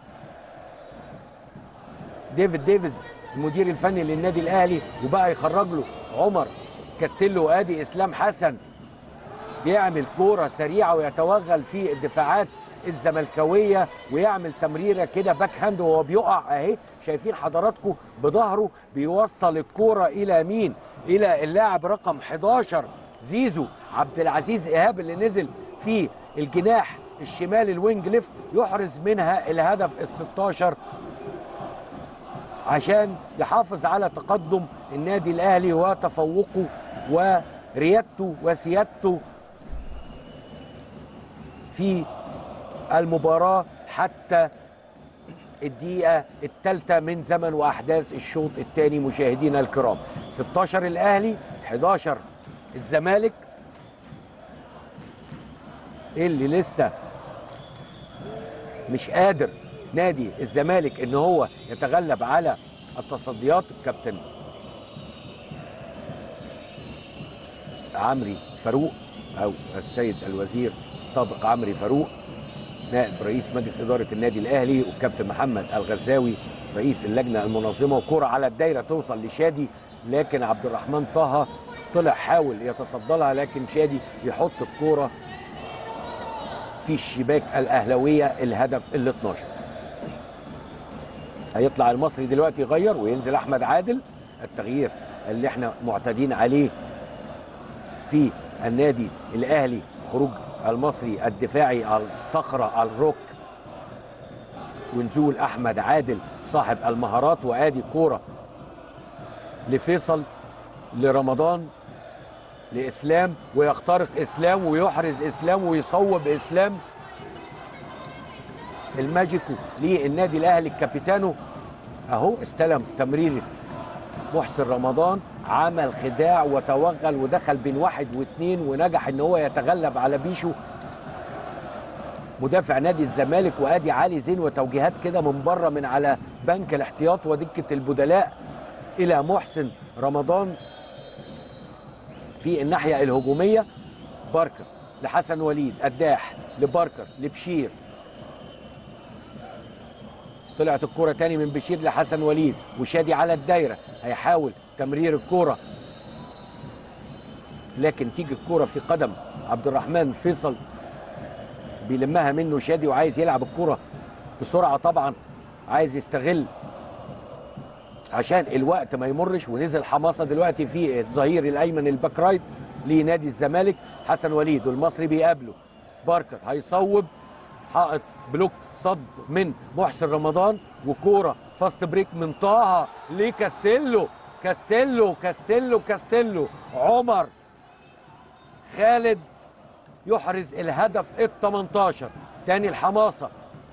ديفيد ديفيز المدير الفني للنادي الاهلي وبقى يخرج له عمر كاستيلو وادي اسلام حسن بيعمل كوره سريعه ويتوغل في الدفاعات الزملكاويه ويعمل تمريره كده باك هاند وهو بيقع اهي شايفين حضراتكم بظهره بيوصل الكوره الى مين؟ الى اللاعب رقم 11 زيزو عبد العزيز ايهاب اللي نزل في الجناح الشمال الوينج ليفت يحرز منها الهدف ال 16 عشان يحافظ على تقدم النادي الاهلي وتفوقه وريادته وسيادته في المباراه حتى الدقيقة الثالثة من زمن وأحداث الشوط الثاني مشاهدينا الكرام 16 الأهلي 11 الزمالك اللي لسه مش قادر نادي الزمالك ان هو يتغلب على التصديات الكابتن عمري فاروق او السيد الوزير السابق عمري فاروق نائب رئيس مجلس اداره النادي الاهلي والكابتن محمد الغزاوي رئيس اللجنه المنظمه وكره على الدايره توصل لشادي لكن عبد الرحمن طه طلع حاول يتصدى لها لكن شادي يحط الكوره في الشباك الاهلاويه الهدف ال 12 هيطلع المصري دلوقتي يغير وينزل احمد عادل التغيير اللي احنا معتادين عليه في النادي الاهلي خروج المصري الدفاعي الصخره الروك ونزول احمد عادل صاحب المهارات وادي كوره لفيصل لرمضان لاسلام ويخترق اسلام ويحرز اسلام ويصوب اسلام الماجيكو للنادي الاهلي الكابيتانو اهو استلم تمريره محسن رمضان عمل خداع وتوغل ودخل بين واحد واثنين ونجح ان هو يتغلب على بيشو مدافع نادي الزمالك وادي علي زين وتوجيهات كده من بره من على بنك الاحتياط ودكه البدلاء الى محسن رمضان في الناحيه الهجوميه باركر لحسن وليد قداح لباركر لبشير طلعت الكرة تاني من بشير لحسن وليد وشادي على الدايرة هيحاول تمرير الكرة لكن تيجي الكرة في قدم عبد الرحمن فيصل بيلمها منه شادي وعايز يلعب الكرة بسرعة طبعا عايز يستغل عشان الوقت ما يمرش ونزل حماسة دلوقتي في الظهير الأيمن الباك رايت لنادي الزمالك حسن وليد والمصري بيقابله باركر هيصوب حائط بلوك صد من محسن رمضان وكوره فاست بريك من طه لكاستيلو كاستيلو كاستيلو كاستيلو عمر خالد يحرز الهدف ال 18 تاني الحماسه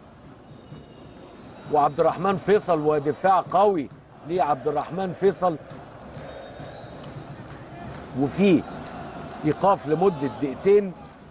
وعبد الرحمن فيصل ودفاع قوي لعبد الرحمن فيصل وفي ايقاف لمده دقيقتين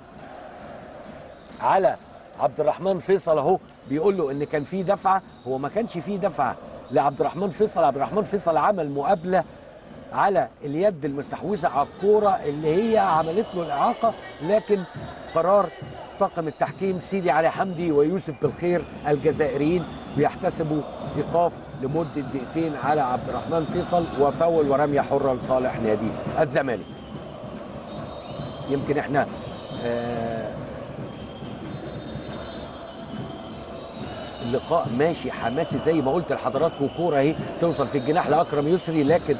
على عبد الرحمن فيصل اهو بيقول له ان كان في دفعه هو ما كانش في دفعه لعبد الرحمن فيصل عبد الرحمن فيصل عمل مقابله على اليد المستحوذه على الكوره اللي هي عملت له الاعاقه لكن قرار طاقم التحكيم سيدي علي حمدي ويوسف بالخير الجزائريين بيحتسبوا ايقاف لمده دقيقتين على عبد الرحمن فيصل وفاول ورميه حره لصالح نادي الزمالك. يمكن احنا آه اللقاء ماشي حماسي زي ما قلت لحضراتكم كوره اهي توصل في الجناح لاكرم يسري لكن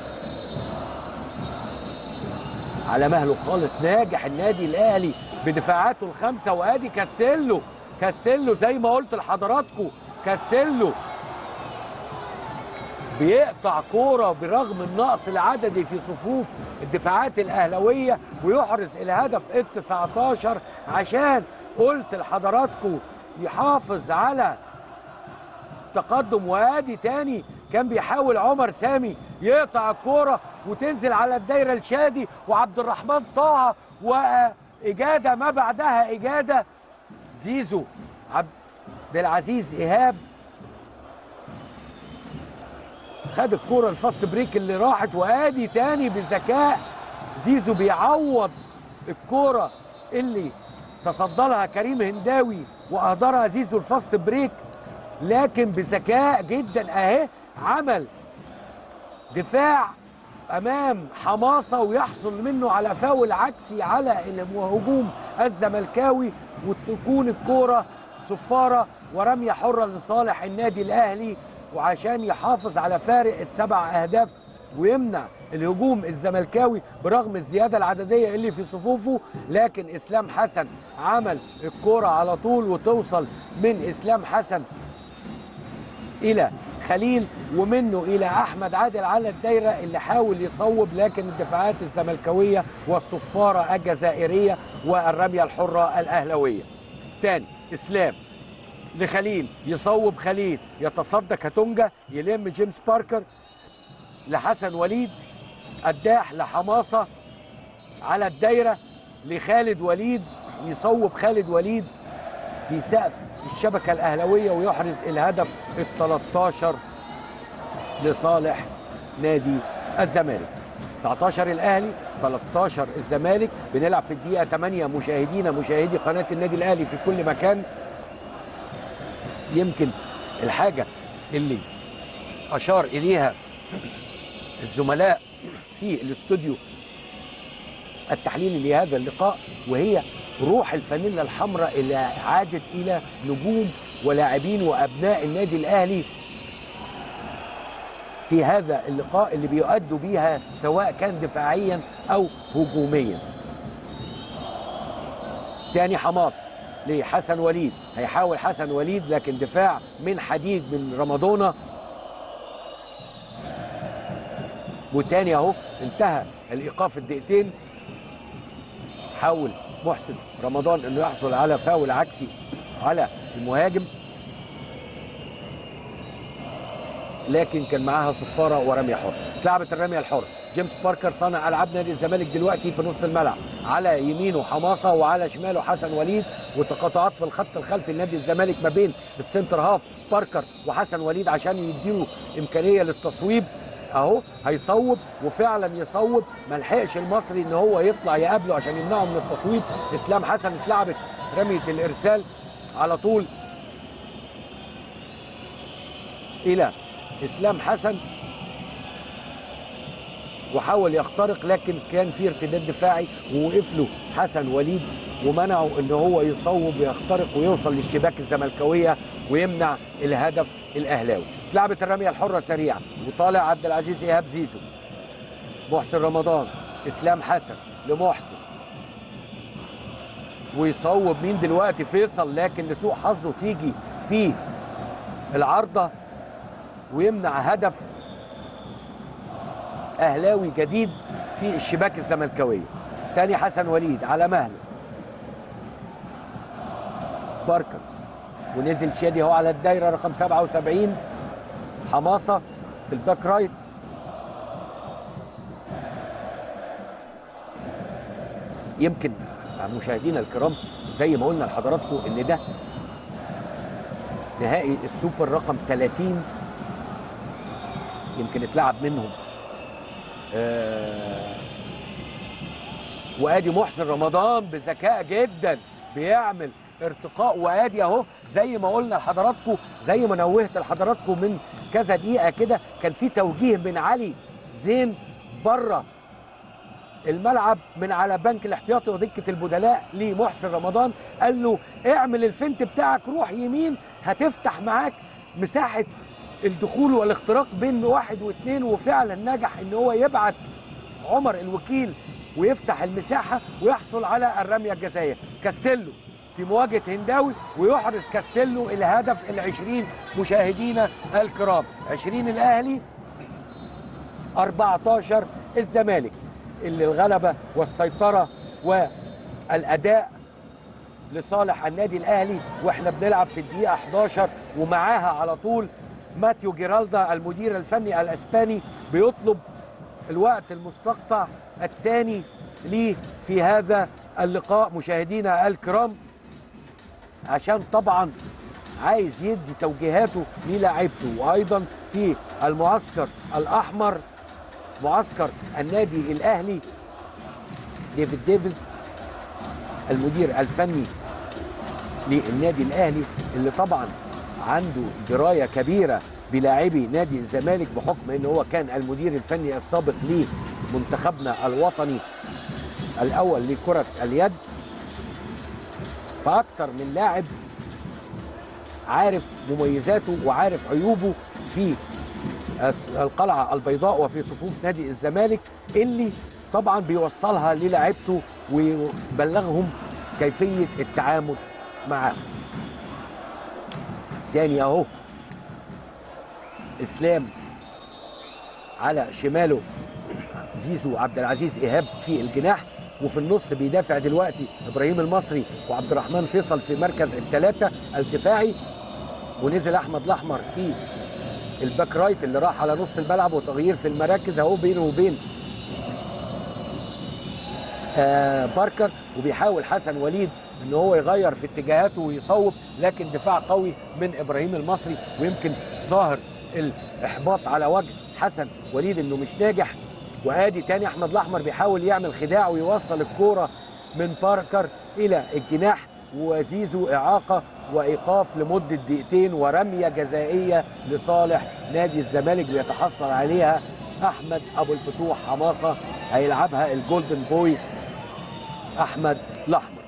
على مهله خالص ناجح النادي الاهلي بدفاعاته الخمسه وادي كاستيلو كاستيلو زي ما قلت لحضراتكم كاستيلو بيقطع كوره برغم النقص العددي في صفوف الدفاعات الاهلاويه ويحرز الهدف ال 19 عشان قلت لحضراتكم يحافظ على تقدم وادي تاني كان بيحاول عمر سامي يقطع الكوره وتنزل على الدايره الشادي وعبد الرحمن طه واجاده ما بعدها اجاده زيزو عبد العزيز ايهاب خد الكوره الفاست بريك اللي راحت وادي تاني بذكاء زيزو بيعوض الكوره اللي تصدى لها كريم هنداوي واهدرها زيزو الفاست بريك لكن بذكاء جدا اهي عمل دفاع امام حماسه ويحصل منه على فاول عكسي على هجوم الزملكاوي وتكون الكوره صفاره ورميه حره لصالح النادي الاهلي وعشان يحافظ على فارق السبع اهداف ويمنع الهجوم الزملكاوي برغم الزياده العدديه اللي في صفوفه لكن اسلام حسن عمل الكوره على طول وتوصل من اسلام حسن الى خليل ومنه الى احمد عادل على الدايره اللي حاول يصوب لكن الدفاعات الزملكاويه والصفاره الجزائريه والرميه الحره الاهلاويه. تاني اسلام لخليل يصوب خليل يتصدى كاتونجا يلم جيمس باركر لحسن وليد الداح لحماسه على الدايره لخالد وليد يصوب خالد وليد في سقف الشبكة الأهلوية ويحرز الهدف ال 13 لصالح نادي الزمالك 19 الأهلي 13 الزمالك بنلعب في الدقيقة 8 مشاهدينا مشاهدي قناة النادي الأهلي في كل مكان يمكن الحاجة اللي أشار إليها الزملاء في الاستوديو التحليلي لهذا اللقاء وهي روح الفانيلا الحمراء اللي عادت الى نجوم ولاعبين وابناء النادي الاهلي في هذا اللقاء اللي بيؤدوا بيها سواء كان دفاعيا او هجوميا. تاني حماس لحسن وليد هيحاول حسن وليد لكن دفاع من حديد من رمضانه وتاني اهو انتهى الايقاف الدقيقتين حاول محسن رمضان انه يحصل على فاول عكسي على المهاجم لكن كان معاها صفاره ورميه حره اتلعبت الرميه الحره جيمس باركر صانع العاب نادي الزمالك دلوقتي في نص الملعب على يمينه حماسه وعلى شماله حسن وليد وتقاطعات في الخط الخلفي لنادي الزمالك ما بين السنتر هاف باركر وحسن وليد عشان يديله امكانيه للتصويب اهو هيصوب وفعلا يصوب ما لحقش المصري ان هو يطلع يقابله عشان يمنعه من التصويب اسلام حسن اتلعبت رميه الارسال على طول الى اسلام حسن وحاول يخترق لكن كان في ارتداد دفاعي ووقف له حسن وليد ومنعه ان هو يصوب ويخترق ويوصل للشباك الزملكاويه ويمنع الهدف الاهلاوي. اتلعبت الرميه الحره سريعه وطالع عبد العزيز ايهاب زيزو. محسن رمضان اسلام حسن لمحسن ويصوب مين دلوقتي فيصل لكن لسوء حظه تيجي في العارضه ويمنع هدف اهلاوي جديد في الشباك الزملكاويه تاني حسن وليد على مهله باركر ونزل شادي اهو على الدايره رقم 77 حماسه في الباك رايت يمكن مشاهدينا الكرام زي ما قلنا لحضراتكم ان ده نهائي السوبر رقم 30 يمكن اتلعب منهم آه وادي محسن رمضان بذكاء جدا بيعمل ارتقاء وادي اهو زي ما قلنا لحضراتكم زي ما نوهت لحضراتكم من كذا دقيقه كده كان في توجيه من علي زين بره الملعب من على بنك الاحتياطي ودكه البدلاء لمحسن رمضان قال له اعمل الفنت بتاعك روح يمين هتفتح معاك مساحه الدخول والاختراق بين واحد واثنين وفعلا نجح ان هو يبعت عمر الوكيل ويفتح المساحه ويحصل على الرميه الجزائيه كاستيلو في مواجهه هنداوي ويحرز كاستيلو الهدف العشرين مشاهدينا الكرام 20 الاهلي 14 الزمالك اللي الغلبه والسيطره والاداء لصالح النادي الاهلي واحنا بنلعب في الدقيقه 11 ومعاها على طول ماتيو جيرالدا المدير الفني الاسباني بيطلب الوقت المستقطع الثاني ليه في هذا اللقاء مشاهدينا الكرام عشان طبعا عايز يدي توجيهاته للاعيبته وايضا في المعسكر الاحمر معسكر النادي الاهلي ديفيد ديفيز المدير الفني للنادي الاهلي اللي طبعا عنده درايه كبيره بلاعبي نادي الزمالك بحكم ان هو كان المدير الفني السابق لمنتخبنا الوطني الاول لكره اليد فاكثر من لاعب عارف مميزاته وعارف عيوبه في القلعه البيضاء وفي صفوف نادي الزمالك اللي طبعا بيوصلها للاعيبته ويبلغهم كيفيه التعامل معاه تاني اهو اسلام على شماله زيزو عبد العزيز ايهاب في الجناح وفي النص بيدافع دلوقتي ابراهيم المصري وعبد الرحمن فيصل في مركز الثلاثه الدفاعي ونزل احمد الاحمر في الباك رايت اللي راح على نص الملعب وتغيير في المراكز اهو بينه وبين آه باركر وبيحاول حسن وليد ان هو يغير في اتجاهاته ويصوب لكن دفاع قوي من ابراهيم المصري ويمكن ظاهر الاحباط على وجه حسن وليد انه مش ناجح وادي تاني احمد الاحمر بيحاول يعمل خداع ويوصل الكوره من باركر الى الجناح وزيزو اعاقه وايقاف لمده دقيقتين ورميه جزائيه لصالح نادي الزمالك بيتحصل عليها احمد ابو الفتوح حماصه هيلعبها الجولدن بوي احمد الاحمر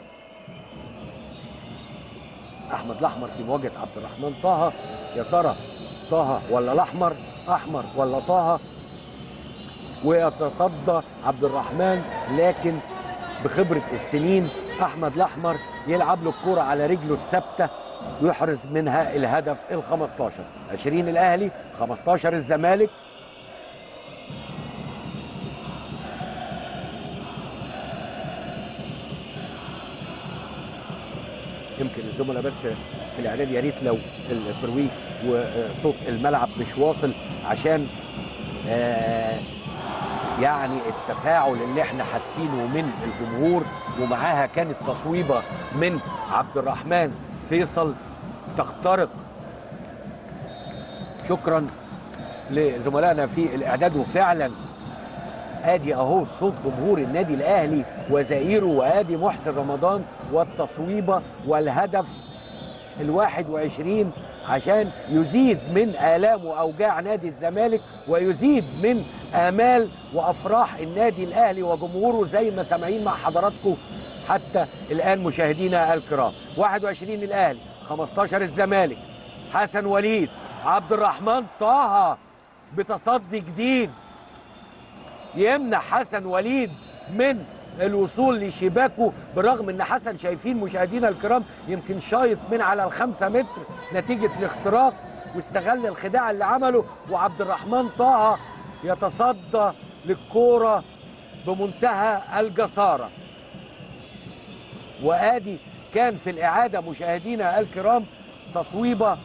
احمد الاحمر في مواجهه عبد الرحمن طه يا ترى طه ولا الاحمر احمر ولا طه ويتصدى عبد الرحمن لكن بخبره السنين احمد الاحمر يلعب له الكوره على رجله الثابته ويحرز منها الهدف ال 15 20 الاهلي 15 الزمالك يمكن الزملاء بس في الاعداد يا ريت لو البروي وصوت الملعب مش واصل عشان آه يعني التفاعل اللي احنا حاسينه من الجمهور ومعاها كانت تصويبه من عبد الرحمن فيصل تخترق شكرا لزملائنا في الاعداد وفعلا ادي اهو صوت جمهور النادي الاهلي وزائره وادي محسن رمضان والتصويبه والهدف الواحد وعشرين عشان يزيد من آلام وأوجاع نادي الزمالك ويزيد من آمال وأفراح النادي الأهلي وجمهوره زي ما سامعين مع حضراتكم حتى الآن مشاهدينا الكرام 21 الأهلي 15 الزمالك حسن وليد عبد الرحمن طه بتصدي جديد يمنع حسن وليد من الوصول لشباكه بالرغم ان حسن شايفين مشاهدينا الكرام يمكن شايط من على الخمسة متر نتيجة الاختراق واستغل الخداع اللي عمله وعبد الرحمن طه يتصدى للكورة بمنتهى الجسارة وادي كان في الاعاده مشاهدينا الكرام تصويبه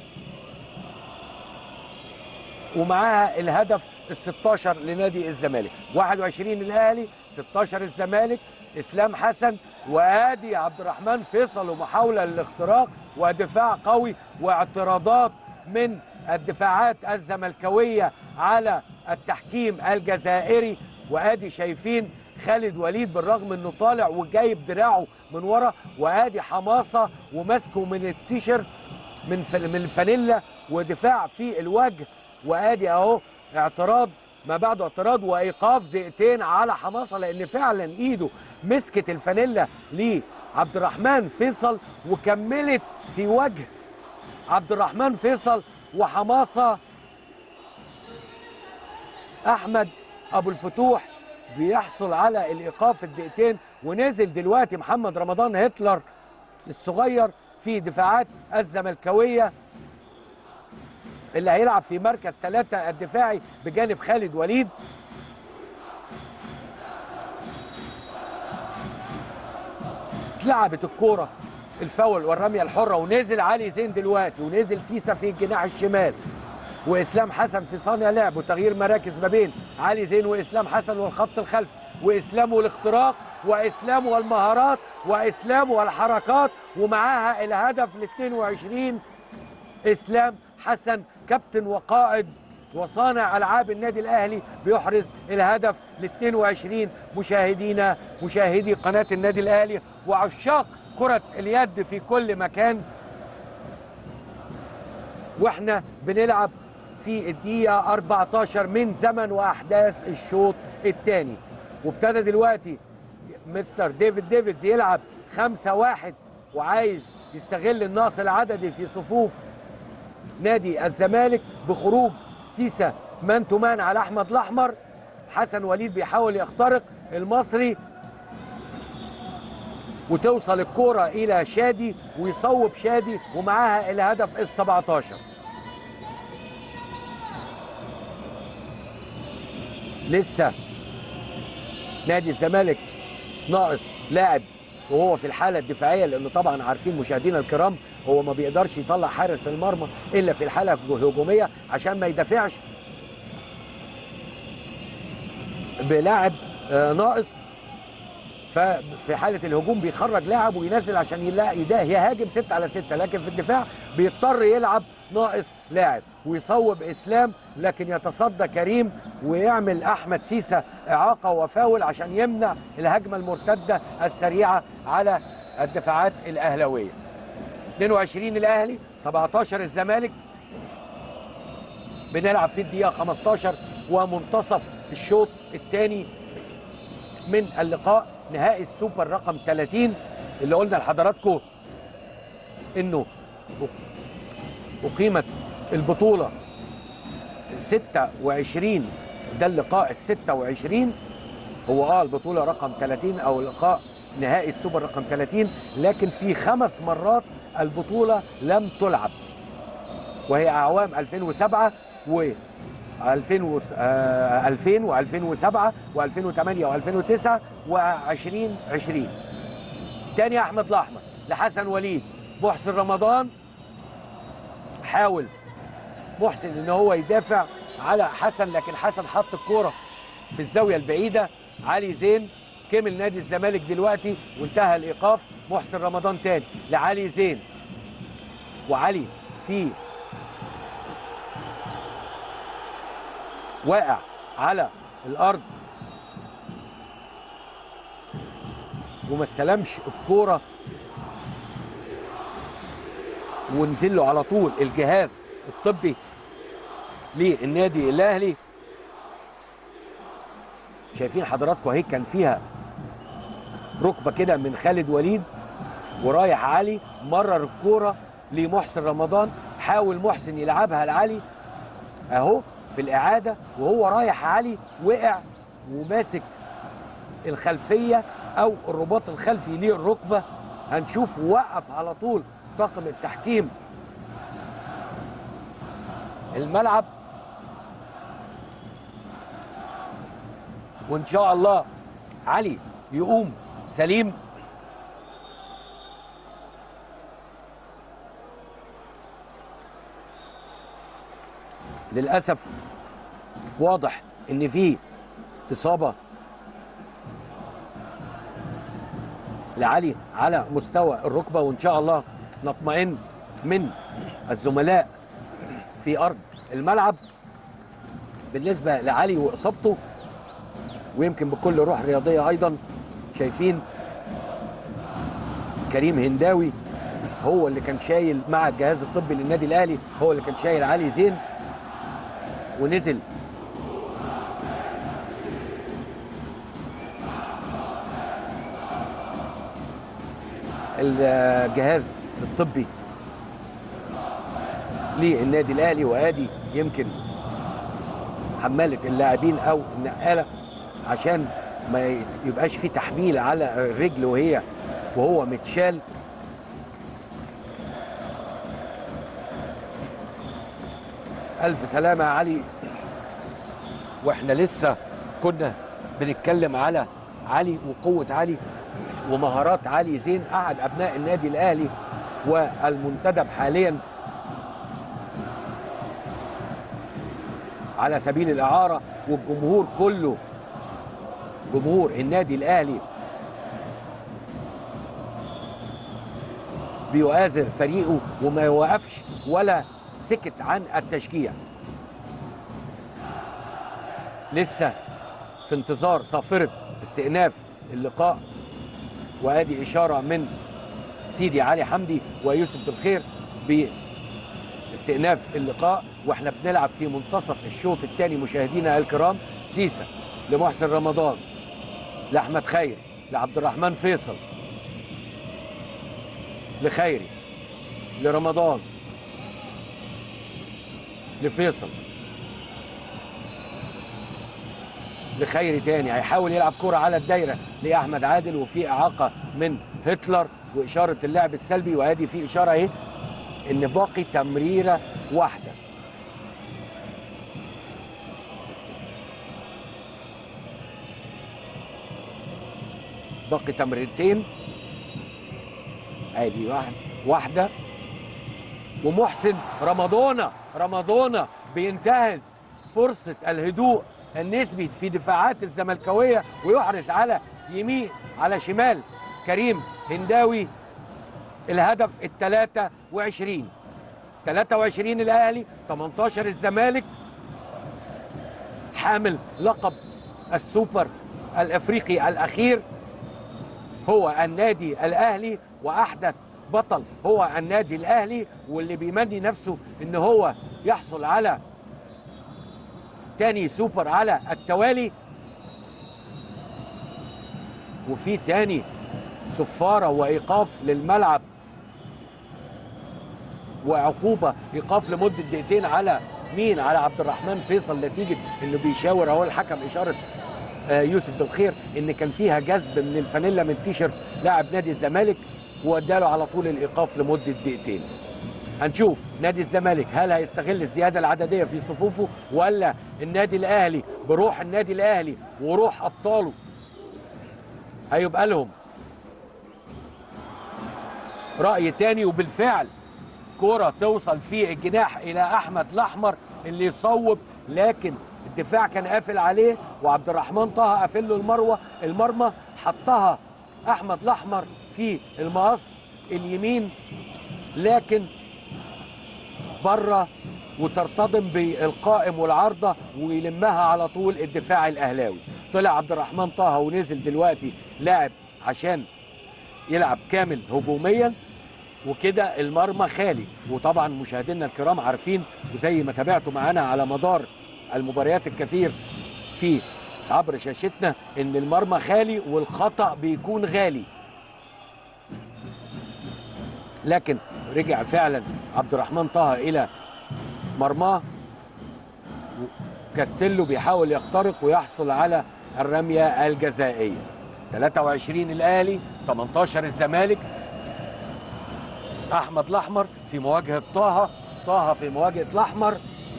ومعاها الهدف ال 16 لنادي الزمالك 21 الاهلي 16 الزمالك اسلام حسن وادي عبد الرحمن فيصل ومحاوله للاختراق ودفاع قوي واعتراضات من الدفاعات الزملكاويه على التحكيم الجزائري وادي شايفين خالد وليد بالرغم انه طالع وجايب دراعه من ورا وادي حماسه وماسكه من التيشيرت من فل- من الفانيلا ودفاع في الوجه وادي اهو اعتراض ما بعده اعتراض وايقاف دقيقتين على حماسه لان فعلا ايده مسكت الفانيلا لعبد الرحمن فيصل وكملت في وجه عبد الرحمن فيصل وحماسه احمد ابو الفتوح بيحصل على الايقاف الدقيقتين ونزل دلوقتي محمد رمضان هتلر الصغير في دفاعات الزملكاويه اللي هيلعب في مركز ثلاثة الدفاعي بجانب خالد وليد اتلعبت الكوره الفاول والرميه الحره ونزل علي زين دلوقتي ونزل سيسا في الجناح الشمال واسلام حسن في صانع لعب وتغيير مراكز ما بين علي زين واسلام حسن والخط الخلفي واسلام والاختراق واسلام والمهارات واسلام والحركات ومعاها الهدف ال 22 اسلام حسن كابتن وقائد وصانع العاب النادي الاهلي بيحرز الهدف ل 22 مشاهدينا مشاهدي قناه النادي الاهلي وعشاق كره اليد في كل مكان واحنا بنلعب في الدقيقه 14 من زمن واحداث الشوط الثاني وابتدى دلوقتي مستر ديفيد ديفيدز يلعب 5 1 وعايز يستغل النقص العددي في صفوف نادي الزمالك بخروج سيسا مان تو مان على احمد الاحمر حسن وليد بيحاول يخترق المصري وتوصل الكرة إلى شادي ويصوب شادي ومعاها الهدف ال 17 لسه نادي الزمالك ناقص لاعب وهو في الحالة الدفاعية لأنه طبعا عارفين مشاهدينا الكرام هو ما بيقدرش يطلع حارس المرمى إلا في الحالة الهجومية عشان ما يدافعش بلاعب آه، ناقص ففي حالة الهجوم بيخرج لاعب وينزل عشان يلا- يدا- يهاجم 6 على 6 لكن في الدفاع بيضطر يلعب ناقص لاعب ويصوب اسلام لكن يتصدى كريم ويعمل احمد سيسا اعاقه وفاول عشان يمنع الهجمه المرتده السريعه على الدفاعات الاهلاويه 22 الاهلي 17 الزمالك بنلعب في الدقيقه 15 ومنتصف الشوط الثاني من اللقاء نهائي السوبر رقم 30 اللي قلنا لحضراتكم انه اقيمت البطوله 26 ده اللقاء ال 26 هو اه البطوله رقم 30 او لقاء نهائي السوبر رقم 30 لكن في خمس مرات البطوله لم تلعب وهي اعوام 2007 و 2000 آه، 2000 و2007 و2008 و2009 و2020 تاني احمد الاحمر لحسن وليد محسن رمضان حاول محسن ان هو يدافع على حسن لكن حسن حط الكوره في الزاويه البعيده علي زين كمل نادي الزمالك دلوقتي وانتهى الايقاف محسن رمضان تاني لعلي زين وعلي في واقع على الارض وما استلمش الكوره ونزل له على طول الجهاز الطبي للنادي الاهلي شايفين حضراتكم اهي كان فيها ركبه كده من خالد وليد ورايح علي مرر الكوره لمحسن رمضان حاول محسن يلعبها لعلي اهو في الاعاده وهو رايح علي وقع وماسك الخلفيه او الرباط الخلفي للركبه هنشوف وقف على طول طاقم التحكيم الملعب وان شاء الله علي يقوم سليم للاسف واضح ان في اصابه لعلي على مستوى الركبه وان شاء الله نطمئن من الزملاء في ارض الملعب بالنسبه لعلي واصابته ويمكن بكل روح رياضيه ايضا شايفين كريم هنداوي هو اللي كان شايل مع الجهاز الطبي للنادي الاهلي هو اللي كان شايل علي زين ونزل الجهاز الطبي للنادي الاهلي وادي يمكن حماله اللاعبين او النقاله عشان ما يبقاش في تحميل على الرجل وهي وهو متشال الف سلامه يا علي واحنا لسه كنا بنتكلم على علي وقوه علي ومهارات علي زين احد ابناء النادي الاهلي والمنتدب حاليا على سبيل الاعاره والجمهور كله جمهور النادي الاهلي بيؤازر فريقه وما يوقفش ولا سكت عن التشجيع لسه في انتظار صافرة استئناف اللقاء وادي اشاره من سيدي علي حمدي ويوسف بالخير باستئناف اللقاء واحنا بنلعب في منتصف الشوط الثاني مشاهدينا الكرام سيسا لمحسن رمضان لاحمد خيري لعبد الرحمن فيصل لخيري لرمضان لفيصل لخيري تاني هيحاول يلعب كرة على الدايرة لأحمد عادل وفي إعاقة من هتلر وإشارة اللعب السلبي وادي في إشارة إيه إن باقي تمريرة واحدة باقي تمريرتين ادي واحد واحده ومحسن رمضانه رمضانه بينتهز فرصه الهدوء النسبي في دفاعات الزملكاويه ويحرز على يمين على شمال كريم هنداوي الهدف ال 23 23 الاهلي 18 الزمالك حامل لقب السوبر الافريقي الاخير هو النادي الاهلي واحدث بطل هو النادي الاهلي واللي بيمني نفسه ان هو يحصل على تاني سوبر على التوالي وفي تاني صفاره وايقاف للملعب وعقوبه ايقاف لمده دقيقتين على مين على عبد الرحمن فيصل نتيجه انه بيشاور اهو الحكم اشاره آه، يوسف بالخير ان كان فيها جذب من الفانيلا من تيشرت لاعب نادي الزمالك واداله على طول الايقاف لمده دقيقتين هنشوف نادي الزمالك هل هيستغل الزياده العدديه في صفوفه ولا النادي الاهلي بروح النادي الاهلي وروح ابطاله هيبقى لهم راي تاني وبالفعل كرة توصل في الجناح الى احمد الاحمر اللي يصوب لكن الدفاع كان قافل عليه وعبد الرحمن طه قافل له المروه المرمى حطها احمد الاحمر في المقص اليمين لكن بره وترتضم بالقائم والعارضه ويلمها على طول الدفاع الاهلاوي طلع عبد الرحمن طه ونزل دلوقتي لاعب عشان يلعب كامل هجوميا وكده المرمى خالي وطبعا مشاهدينا الكرام عارفين وزي ما تابعتوا معانا على مدار المباريات الكثير في عبر شاشتنا ان المرمى خالي والخطا بيكون غالي لكن رجع فعلا عبد الرحمن طه الى مرماه كاستيلو بيحاول يخترق ويحصل على الرميه الجزائيه 23 الاهلي 18 الزمالك احمد الاحمر في مواجهه طه طه في مواجهه الاحمر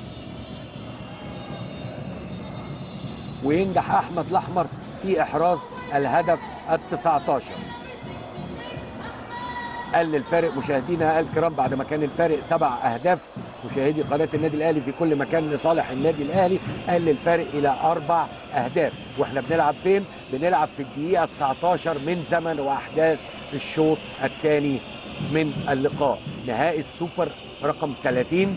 وينجح احمد الاحمر في احراز الهدف ال 19 قل الفارق مشاهدينا الكرام بعد ما كان الفارق سبع اهداف مشاهدي قناه النادي الاهلي في كل مكان لصالح النادي الاهلي قلل الفارق الى اربع اهداف واحنا بنلعب فين بنلعب في الدقيقه 19 من زمن واحداث الشوط الثاني من اللقاء نهائي السوبر رقم 30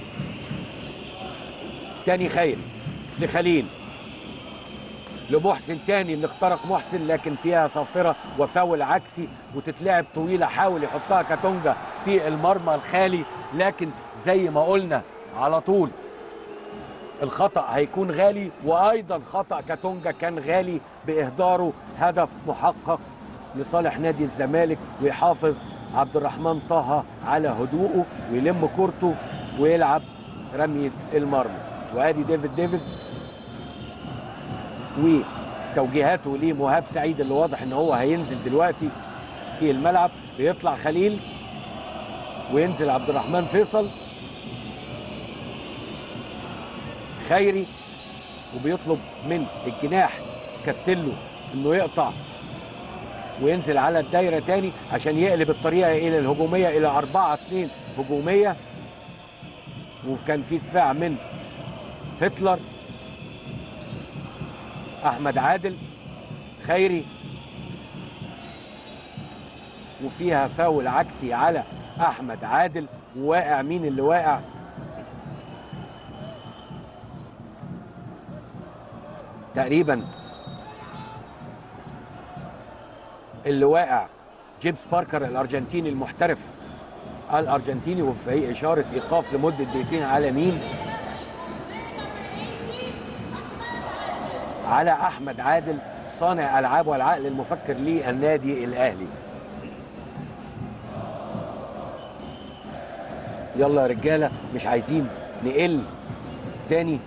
تاني خير لخليل لمحسن تاني اللي اخترق محسن لكن فيها صافره وفاول عكسي وتتلعب طويله حاول يحطها كاتونجا في المرمى الخالي لكن زي ما قلنا على طول الخطا هيكون غالي وايضا خطا كاتونجا كان غالي باهداره هدف محقق لصالح نادي الزمالك ويحافظ عبد الرحمن طه على هدوءه ويلم كورته ويلعب رميه المرمى وادي ديفيد ديفيز وتوجيهاته لمهاب سعيد اللي واضح ان هو هينزل دلوقتي في الملعب بيطلع خليل وينزل عبد الرحمن فيصل خيري وبيطلب من الجناح كاستيلو انه يقطع وينزل على الدايره تاني عشان يقلب الطريقه الى الهجوميه الى 4 2 هجوميه وكان في دفاع من هتلر احمد عادل خيري وفيها فاول عكسي على احمد عادل وواقع مين اللي واقع تقريبا اللي واقع جيمس باركر الارجنتيني المحترف الارجنتيني وفي اشاره ايقاف لمده دقيقتين على مين على احمد عادل صانع العاب والعقل المفكر للنادي الاهلي يلا يا رجاله مش عايزين نقل تاني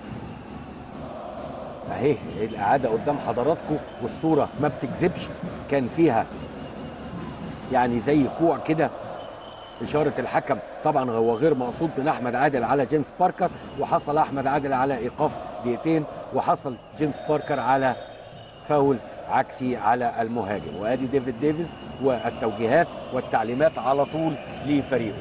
اهي الاعاده قدام حضراتكم والصوره ما بتكذبش كان فيها يعني زي كوع كده اشاره الحكم طبعا هو غير مقصود من احمد عادل على جيمس باركر وحصل احمد عادل على ايقاف دقيقتين وحصل جيمس باركر على فاول عكسي على المهاجم وادي ديفيد ديفيز والتوجيهات والتعليمات على طول لفريقه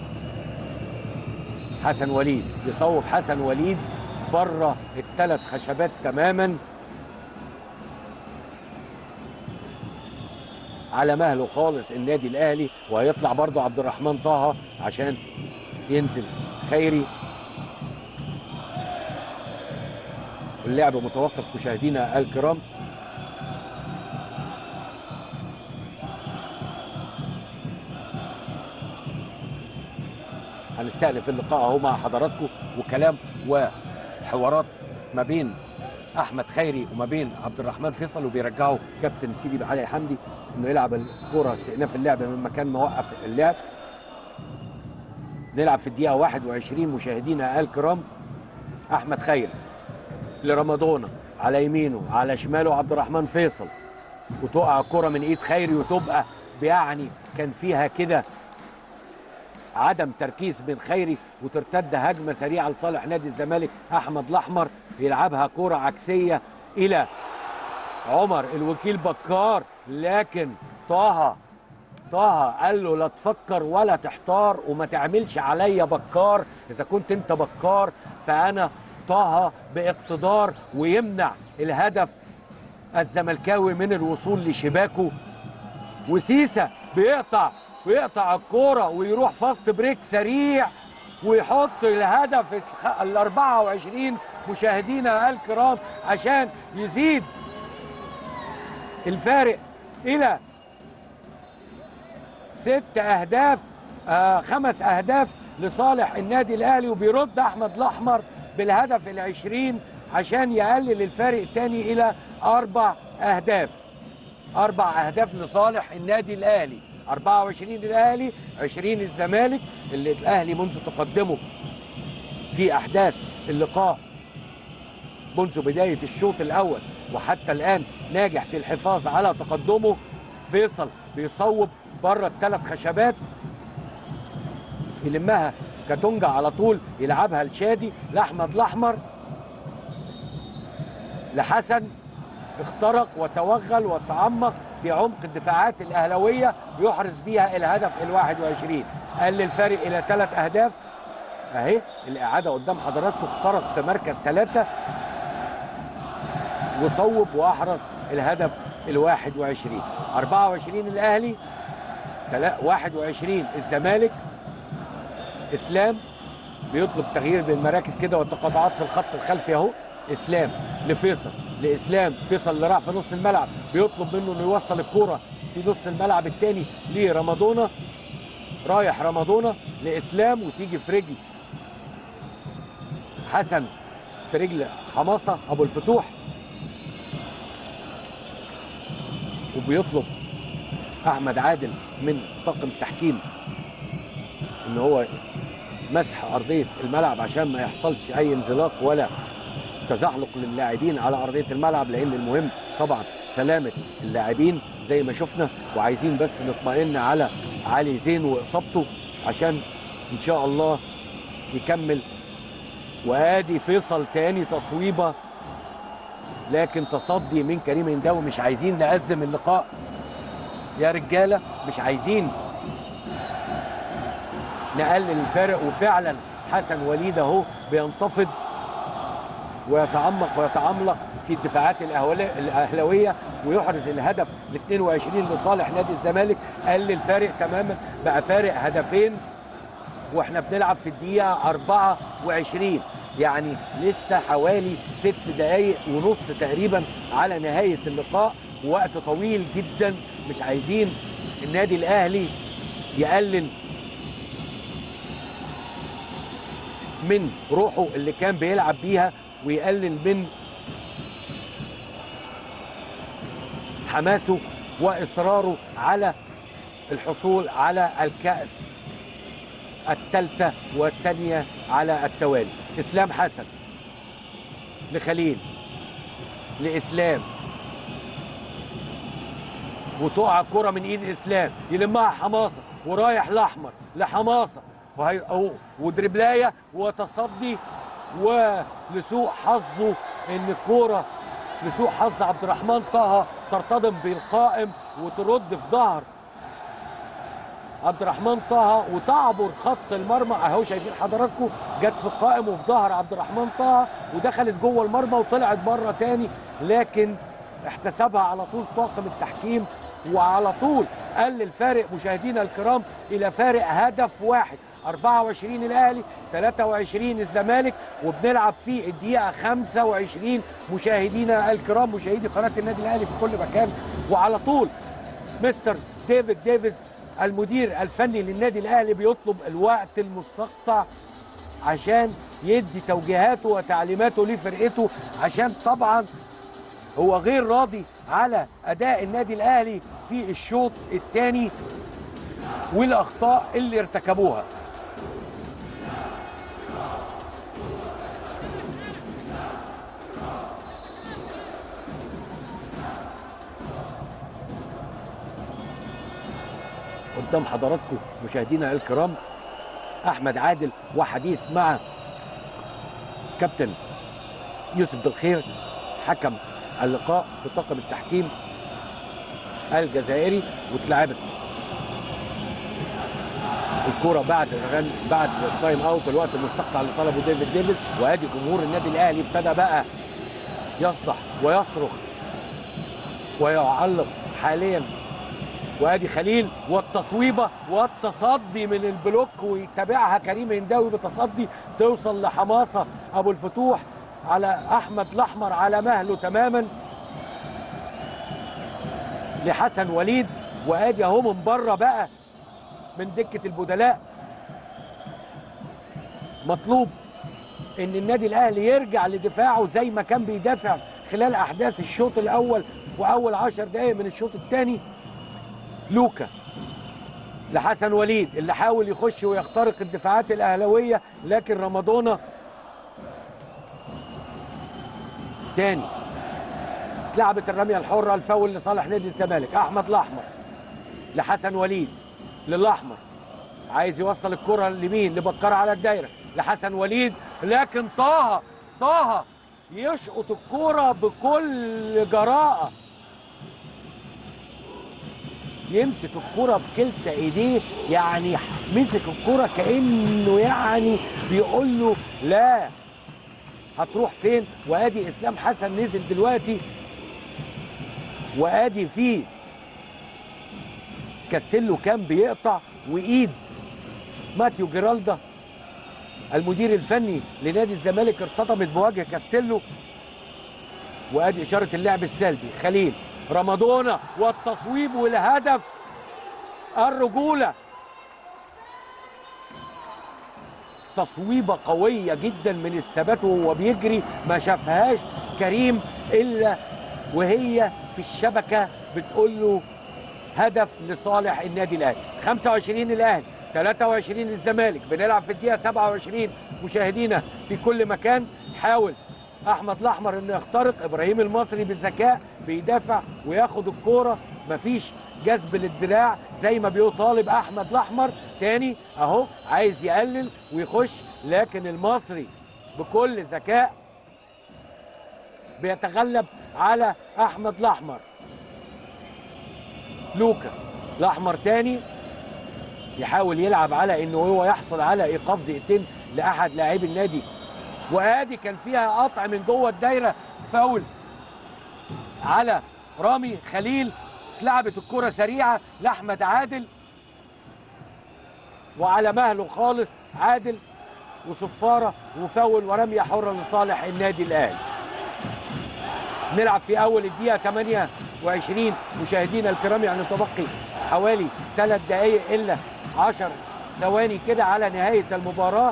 حسن وليد يصوب حسن وليد بره الثلاث خشبات تماما على مهله خالص النادي الاهلي وهيطلع برضه عبد الرحمن طه عشان ينزل خيري اللعب متوقف مشاهدينا الكرام هنستأنف اللقاء اهو مع حضراتكم وكلام وحوارات ما بين احمد خيري وما بين عبد الرحمن فيصل وبيرجعوا كابتن سيدي علي حمدي انه يلعب الكره استئناف اللعب من مكان ما وقف اللعب نلعب في الدقيقه 21 مشاهدينا الكرام احمد خيري لرمضان على يمينه على شماله عبد الرحمن فيصل وتقع الكره من ايد خيري وتبقى يعني كان فيها كده عدم تركيز من خيري وترتد هجمه سريعه لصالح نادي الزمالك احمد الاحمر يلعبها كره عكسيه الى عمر الوكيل بكار لكن طه طه قال له لا تفكر ولا تحتار وما تعملش عليا بكار اذا كنت انت بكار فانا طه باقتدار ويمنع الهدف الزملكاوي من الوصول لشباكه وسيسا بيقطع ويقطع الكوره ويروح فاست بريك سريع ويحط الهدف ال 24 مشاهدينا الكرام عشان يزيد الفارق الى ست اهداف آه خمس اهداف لصالح النادي الاهلي وبيرد احمد الاحمر بالهدف العشرين عشان يقلل الفارق الثاني الى اربع اهداف اربع اهداف لصالح النادي الاهلي 24 الاهلي 20 الزمالك اللي الاهلي منذ تقدمه في احداث اللقاء منذ بدايه الشوط الاول وحتى الان ناجح في الحفاظ على تقدمه فيصل بيصوب بره الثلاث خشبات يلمها كاتونجا على طول يلعبها لشادي لاحمد الاحمر لحسن اخترق وتوغل وتعمق في عمق الدفاعات الاهلاويه يحرز بيها الهدف ال 21 قلل الفارق الى ثلاث اهداف اهي الاعاده قدام حضراتكم اخترق في مركز ثلاثه وصوب واحرز الهدف ال 21 24 الاهلي تلا- 21 الزمالك اسلام بيطلب تغيير بالمراكز كده والتقاطعات في الخط الخلفي اهو اسلام لفيصل لاسلام فيصل اللي راح في نص الملعب بيطلب منه انه يوصل الكوره في نص الملعب الثاني لرمضانه رايح رمضانه لاسلام وتيجي في رجل حسن في رجل حماصه ابو الفتوح وبيطلب احمد عادل من طاقم التحكيم ان هو مسح ارضيه الملعب عشان ما يحصلش اي انزلاق ولا تزحلق للاعبين على ارضيه الملعب لان المهم طبعا سلامه اللاعبين زي ما شفنا وعايزين بس نطمئن على علي زين واصابته عشان ان شاء الله يكمل وادي فيصل تاني تصويبه لكن تصدي من كريم هنداوي مش عايزين نأزم اللقاء يا رجاله مش عايزين نقلل الفارق وفعلا حسن وليد اهو بينتفض ويتعمق ويتعمق في الدفاعات الأهولي- الاهلاويه ويحرز الهدف ال 22 لصالح نادي الزمالك قلل الفارق تماما بقى فارق هدفين واحنا بنلعب في الدقيقه 24 يعني لسه حوالي ست دقايق ونص تقريبا على نهايه اللقاء وقت طويل جدا مش عايزين النادي الاهلي يقلل من روحه اللي كان بيلعب بيها ويقلل من حماسه واصراره على الحصول على الكأس الثالثة والثانية على التوالي إسلام حسن لخليل لإسلام وتقع كرة من إيد إسلام يلمها حماصة ورايح لأحمر لحماصة وهي أهو ودربلاية وتصدي ولسوء حظه إن الكورة لسوء حظ عبد الرحمن طه ترتطم بالقائم وترد في ظهر عبد الرحمن طه وتعبر خط المرمى اهو شايفين حضراتكم جت في القائم وفي ظهر عبد الرحمن طه ودخلت جوه المرمى وطلعت بره تاني لكن احتسبها على طول طاقم التحكيم وعلى طول قل الفارق مشاهدينا الكرام الى فارق هدف واحد 24 الاهلي 23 الزمالك وبنلعب في الدقيقه 25 مشاهدينا الكرام مشاهدي قناه النادي الاهلي في كل مكان وعلى طول مستر ديفيد ديفيز المدير الفني للنادي الاهلي بيطلب الوقت المستقطع عشان يدي توجيهاته وتعليماته لفرقته عشان طبعا هو غير راضي على اداء النادي الاهلي في الشوط الثاني والاخطاء اللي ارتكبوها قدام حضراتكم مشاهدينا الكرام احمد عادل وحديث مع كابتن يوسف بالخير حكم اللقاء في طاقم التحكيم الجزائري واتلعبت الكرة بعد غن بعد التايم اوت الوقت المستقطع اللي طلبه ديفيد ديفيد وادي جمهور النادي الاهلي ابتدى بقى يصدح ويصرخ ويعلق حاليا وادي خليل والتصويبه والتصدي من البلوك ويتابعها كريم هنداوي بتصدي توصل لحماصه ابو الفتوح على احمد الاحمر على مهله تماما لحسن وليد وادي اهو من بره بقى من دكه البدلاء مطلوب ان النادي الاهلي يرجع لدفاعه زي ما كان بيدافع خلال احداث الشوط الاول واول عشر دقائق من الشوط الثاني لوكا لحسن وليد اللي حاول يخش ويخترق الدفاعات الاهلاويه لكن رمضانه تاني اتلعبت الرميه الحره الفاول لصالح نادي الزمالك احمد الاحمر لحسن وليد للاحمر عايز يوصل الكره لمين لبكر على الدايره لحسن وليد لكن طه طه يشقط الكره بكل جراءه يمسك الكرة بكلتا ايديه يعني مسك الكرة كأنه يعني بيقول له لا هتروح فين وادي اسلام حسن نزل دلوقتي وادي فيه كاستيلو كان بيقطع وايد ماتيو جيرالدا المدير الفني لنادي الزمالك ارتطمت بوجه كاستيلو وادي اشاره اللعب السلبي خليل رمضان والتصويب والهدف الرجوله تصويبه قويه جدا من الثبات وهو بيجري ما شافهاش كريم الا وهي في الشبكه بتقول له هدف لصالح النادي الاهلي 25 الاهلي 23 الزمالك بنلعب في الدقيقه 27 مشاهدينا في كل مكان حاول احمد الاحمر انه يخترق ابراهيم المصري بذكاء بيدافع وياخد الكوره مفيش جذب للدراع زي ما بيطالب احمد الاحمر تاني اهو عايز يقلل ويخش لكن المصري بكل ذكاء بيتغلب على احمد الاحمر لوكا الاحمر تاني يحاول يلعب على انه هو يحصل على ايقاف دقيقتين لاحد لاعبي النادي وادي كان فيها قطع من جوه الدايره فاول على رامي خليل اتلعبت الكره سريعه لاحمد عادل وعلى مهله خالص عادل وصفاره وفاول ورميه حره لصالح النادي الاهلي نلعب في اول الدقيقه 28 مشاهدينا الكرام يعني متبقي حوالي ثلاث دقائق الا 10 ثواني كده على نهايه المباراه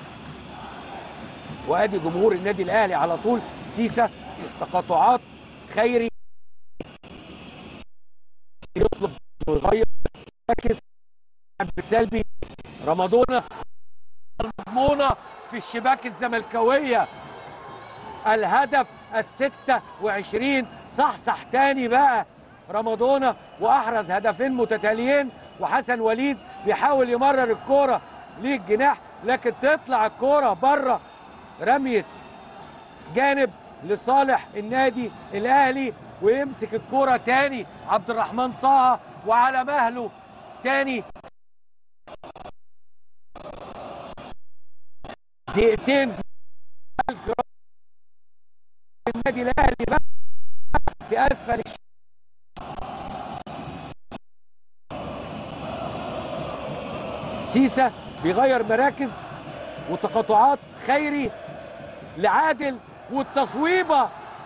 وادي جمهور النادي الاهلي على طول سيسا تقاطعات خيري يطلب ويغير لكن بالسلبي رمضان مضمونه في الشباك الزملكاويه الهدف الستة وعشرين صحصح تاني بقى رمضان واحرز هدفين متتاليين وحسن وليد بيحاول يمرر الكوره للجناح لكن تطلع الكوره بره رميه جانب لصالح النادي الاهلي ويمسك الكوره تاني عبد الرحمن طه وعلى مهله تاني دقيقتين النادي الاهلي بقى في اسفل الش... سيسا بيغير مراكز وتقاطعات خيري لعادل والتصويبه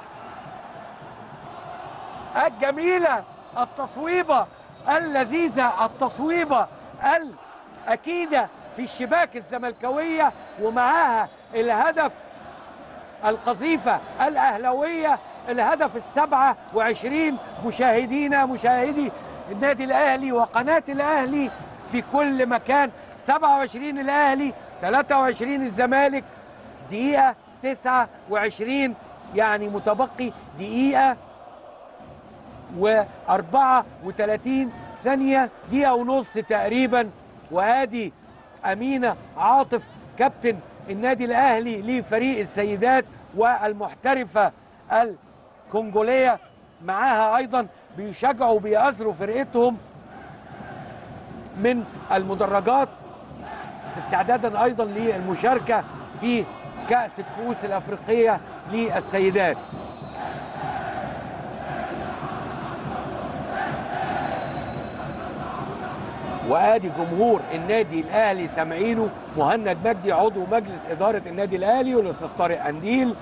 الجميله التصويبه اللذيذه التصويبه الاكيده في الشباك الزملكاويه ومعاها الهدف القذيفه الاهلاويه الهدف السبعة وعشرين مشاهدينا مشاهدي النادي الأهلي وقناة الأهلي في كل مكان 27 الأهلي 23 الزمالك دقيقة 29 يعني متبقي دقيقة و34 ثانية دقيقة ونص تقريبا وادي أمينة عاطف كابتن النادي الأهلي لفريق السيدات والمحترفة الكونجولية معاها أيضا بيشجعوا وبيأثروا فرقتهم من المدرجات استعدادا أيضا للمشاركة في كأس الكؤوس الأفريقية للسيدات وادي جمهور النادي الاهلي سامعينه مهند مجدي عضو مجلس اداره النادي الاهلي والاستاذ طارق قنديل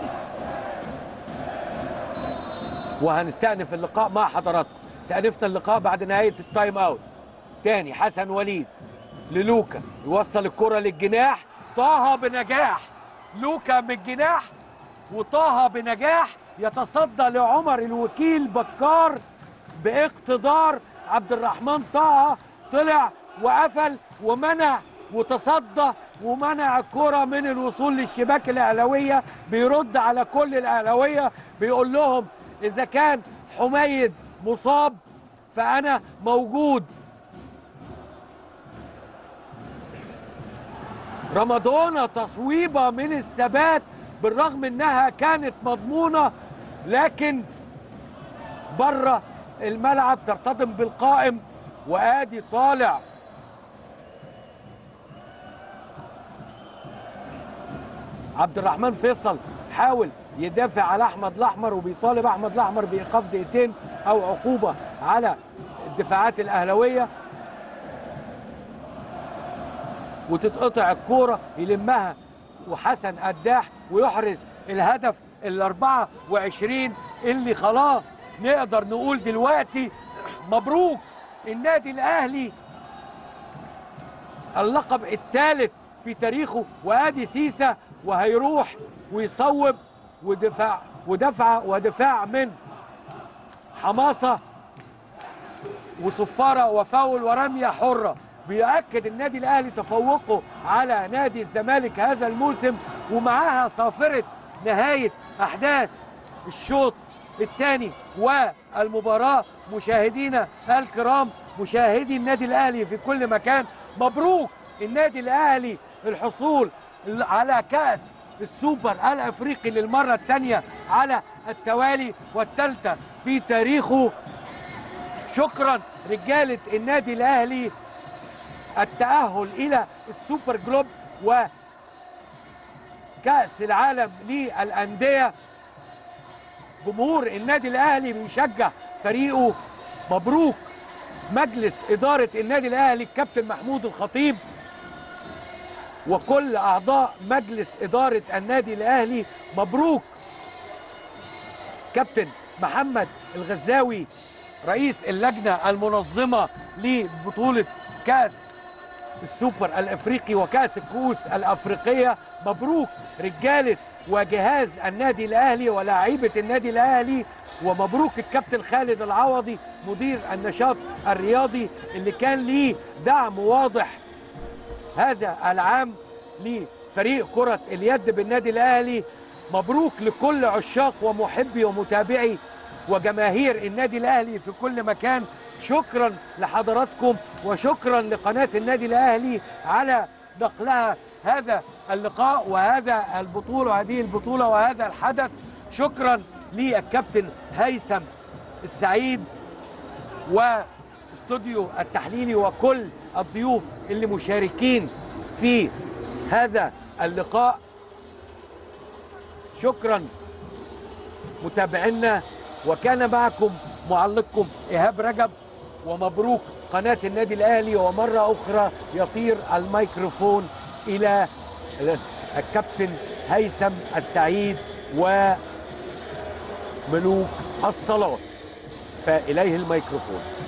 وهنستأنف اللقاء مع حضراتكم استأنفنا اللقاء بعد نهاية التايم اوت تاني حسن وليد للوكا يوصل الكرة للجناح طه بنجاح لوكا من الجناح وطه بنجاح يتصدى لعمر الوكيل بكار باقتدار عبد الرحمن طه طلع وقفل ومنع وتصدى ومنع الكرة من الوصول للشباك الأهلاوية بيرد على كل الأهلاوية بيقول لهم إذا كان حميد مصاب فأنا موجود رمضان تصويبة من الثبات بالرغم انها كانت مضمونة لكن بره الملعب ترتطم بالقائم وادي طالع عبد الرحمن فيصل حاول يدافع على احمد الاحمر وبيطالب احمد الاحمر بايقاف دقيقتين او عقوبه على الدفاعات الاهلاويه وتتقطع الكوره يلمها وحسن قداح ويحرز الهدف ال 24 اللي خلاص نقدر نقول دلوقتي مبروك النادي الاهلي اللقب الثالث في تاريخه وادي سيسا وهيروح ويصوب ودفاع ودفعه ودفاع من حماسه وصفاره وفاول ورميه حره بيأكد النادي الاهلي تفوقه على نادي الزمالك هذا الموسم ومعاها صافره نهايه احداث الشوط الثاني والمباراه مشاهدينا الكرام مشاهدي النادي الاهلي في كل مكان مبروك النادي الاهلي الحصول على كاس السوبر الافريقي للمره الثانيه على التوالي والثالثه في تاريخه شكرا رجاله النادي الاهلي التاهل الى السوبر جلوب وكاس العالم للانديه جمهور النادي الاهلي بيشجع فريقه مبروك مجلس اداره النادي الاهلي الكابتن محمود الخطيب وكل اعضاء مجلس اداره النادي الاهلي مبروك كابتن محمد الغزاوي رئيس اللجنه المنظمه لبطوله كاس السوبر الافريقي وكاس الكؤوس الافريقيه مبروك رجاله وجهاز النادي الاهلي ولاعيبه النادي الاهلي ومبروك الكابتن خالد العوضي مدير النشاط الرياضي اللي كان ليه دعم واضح هذا العام لفريق كرة اليد بالنادي الأهلي مبروك لكل عشاق ومحبي ومتابعي وجماهير النادي الأهلي في كل مكان شكرا لحضراتكم وشكرا لقناة النادي الأهلي على نقلها هذا اللقاء وهذا البطولة وهذه البطولة وهذا الحدث شكرا للكابتن هيثم السعيد واستوديو التحليلي وكل الضيوف اللي مشاركين في هذا اللقاء شكرا متابعينا وكان معكم معلقكم ايهاب رجب ومبروك قناه النادي الاهلي ومره اخرى يطير الميكروفون الى الكابتن هيثم السعيد وملوك الصلاه فاليه الميكروفون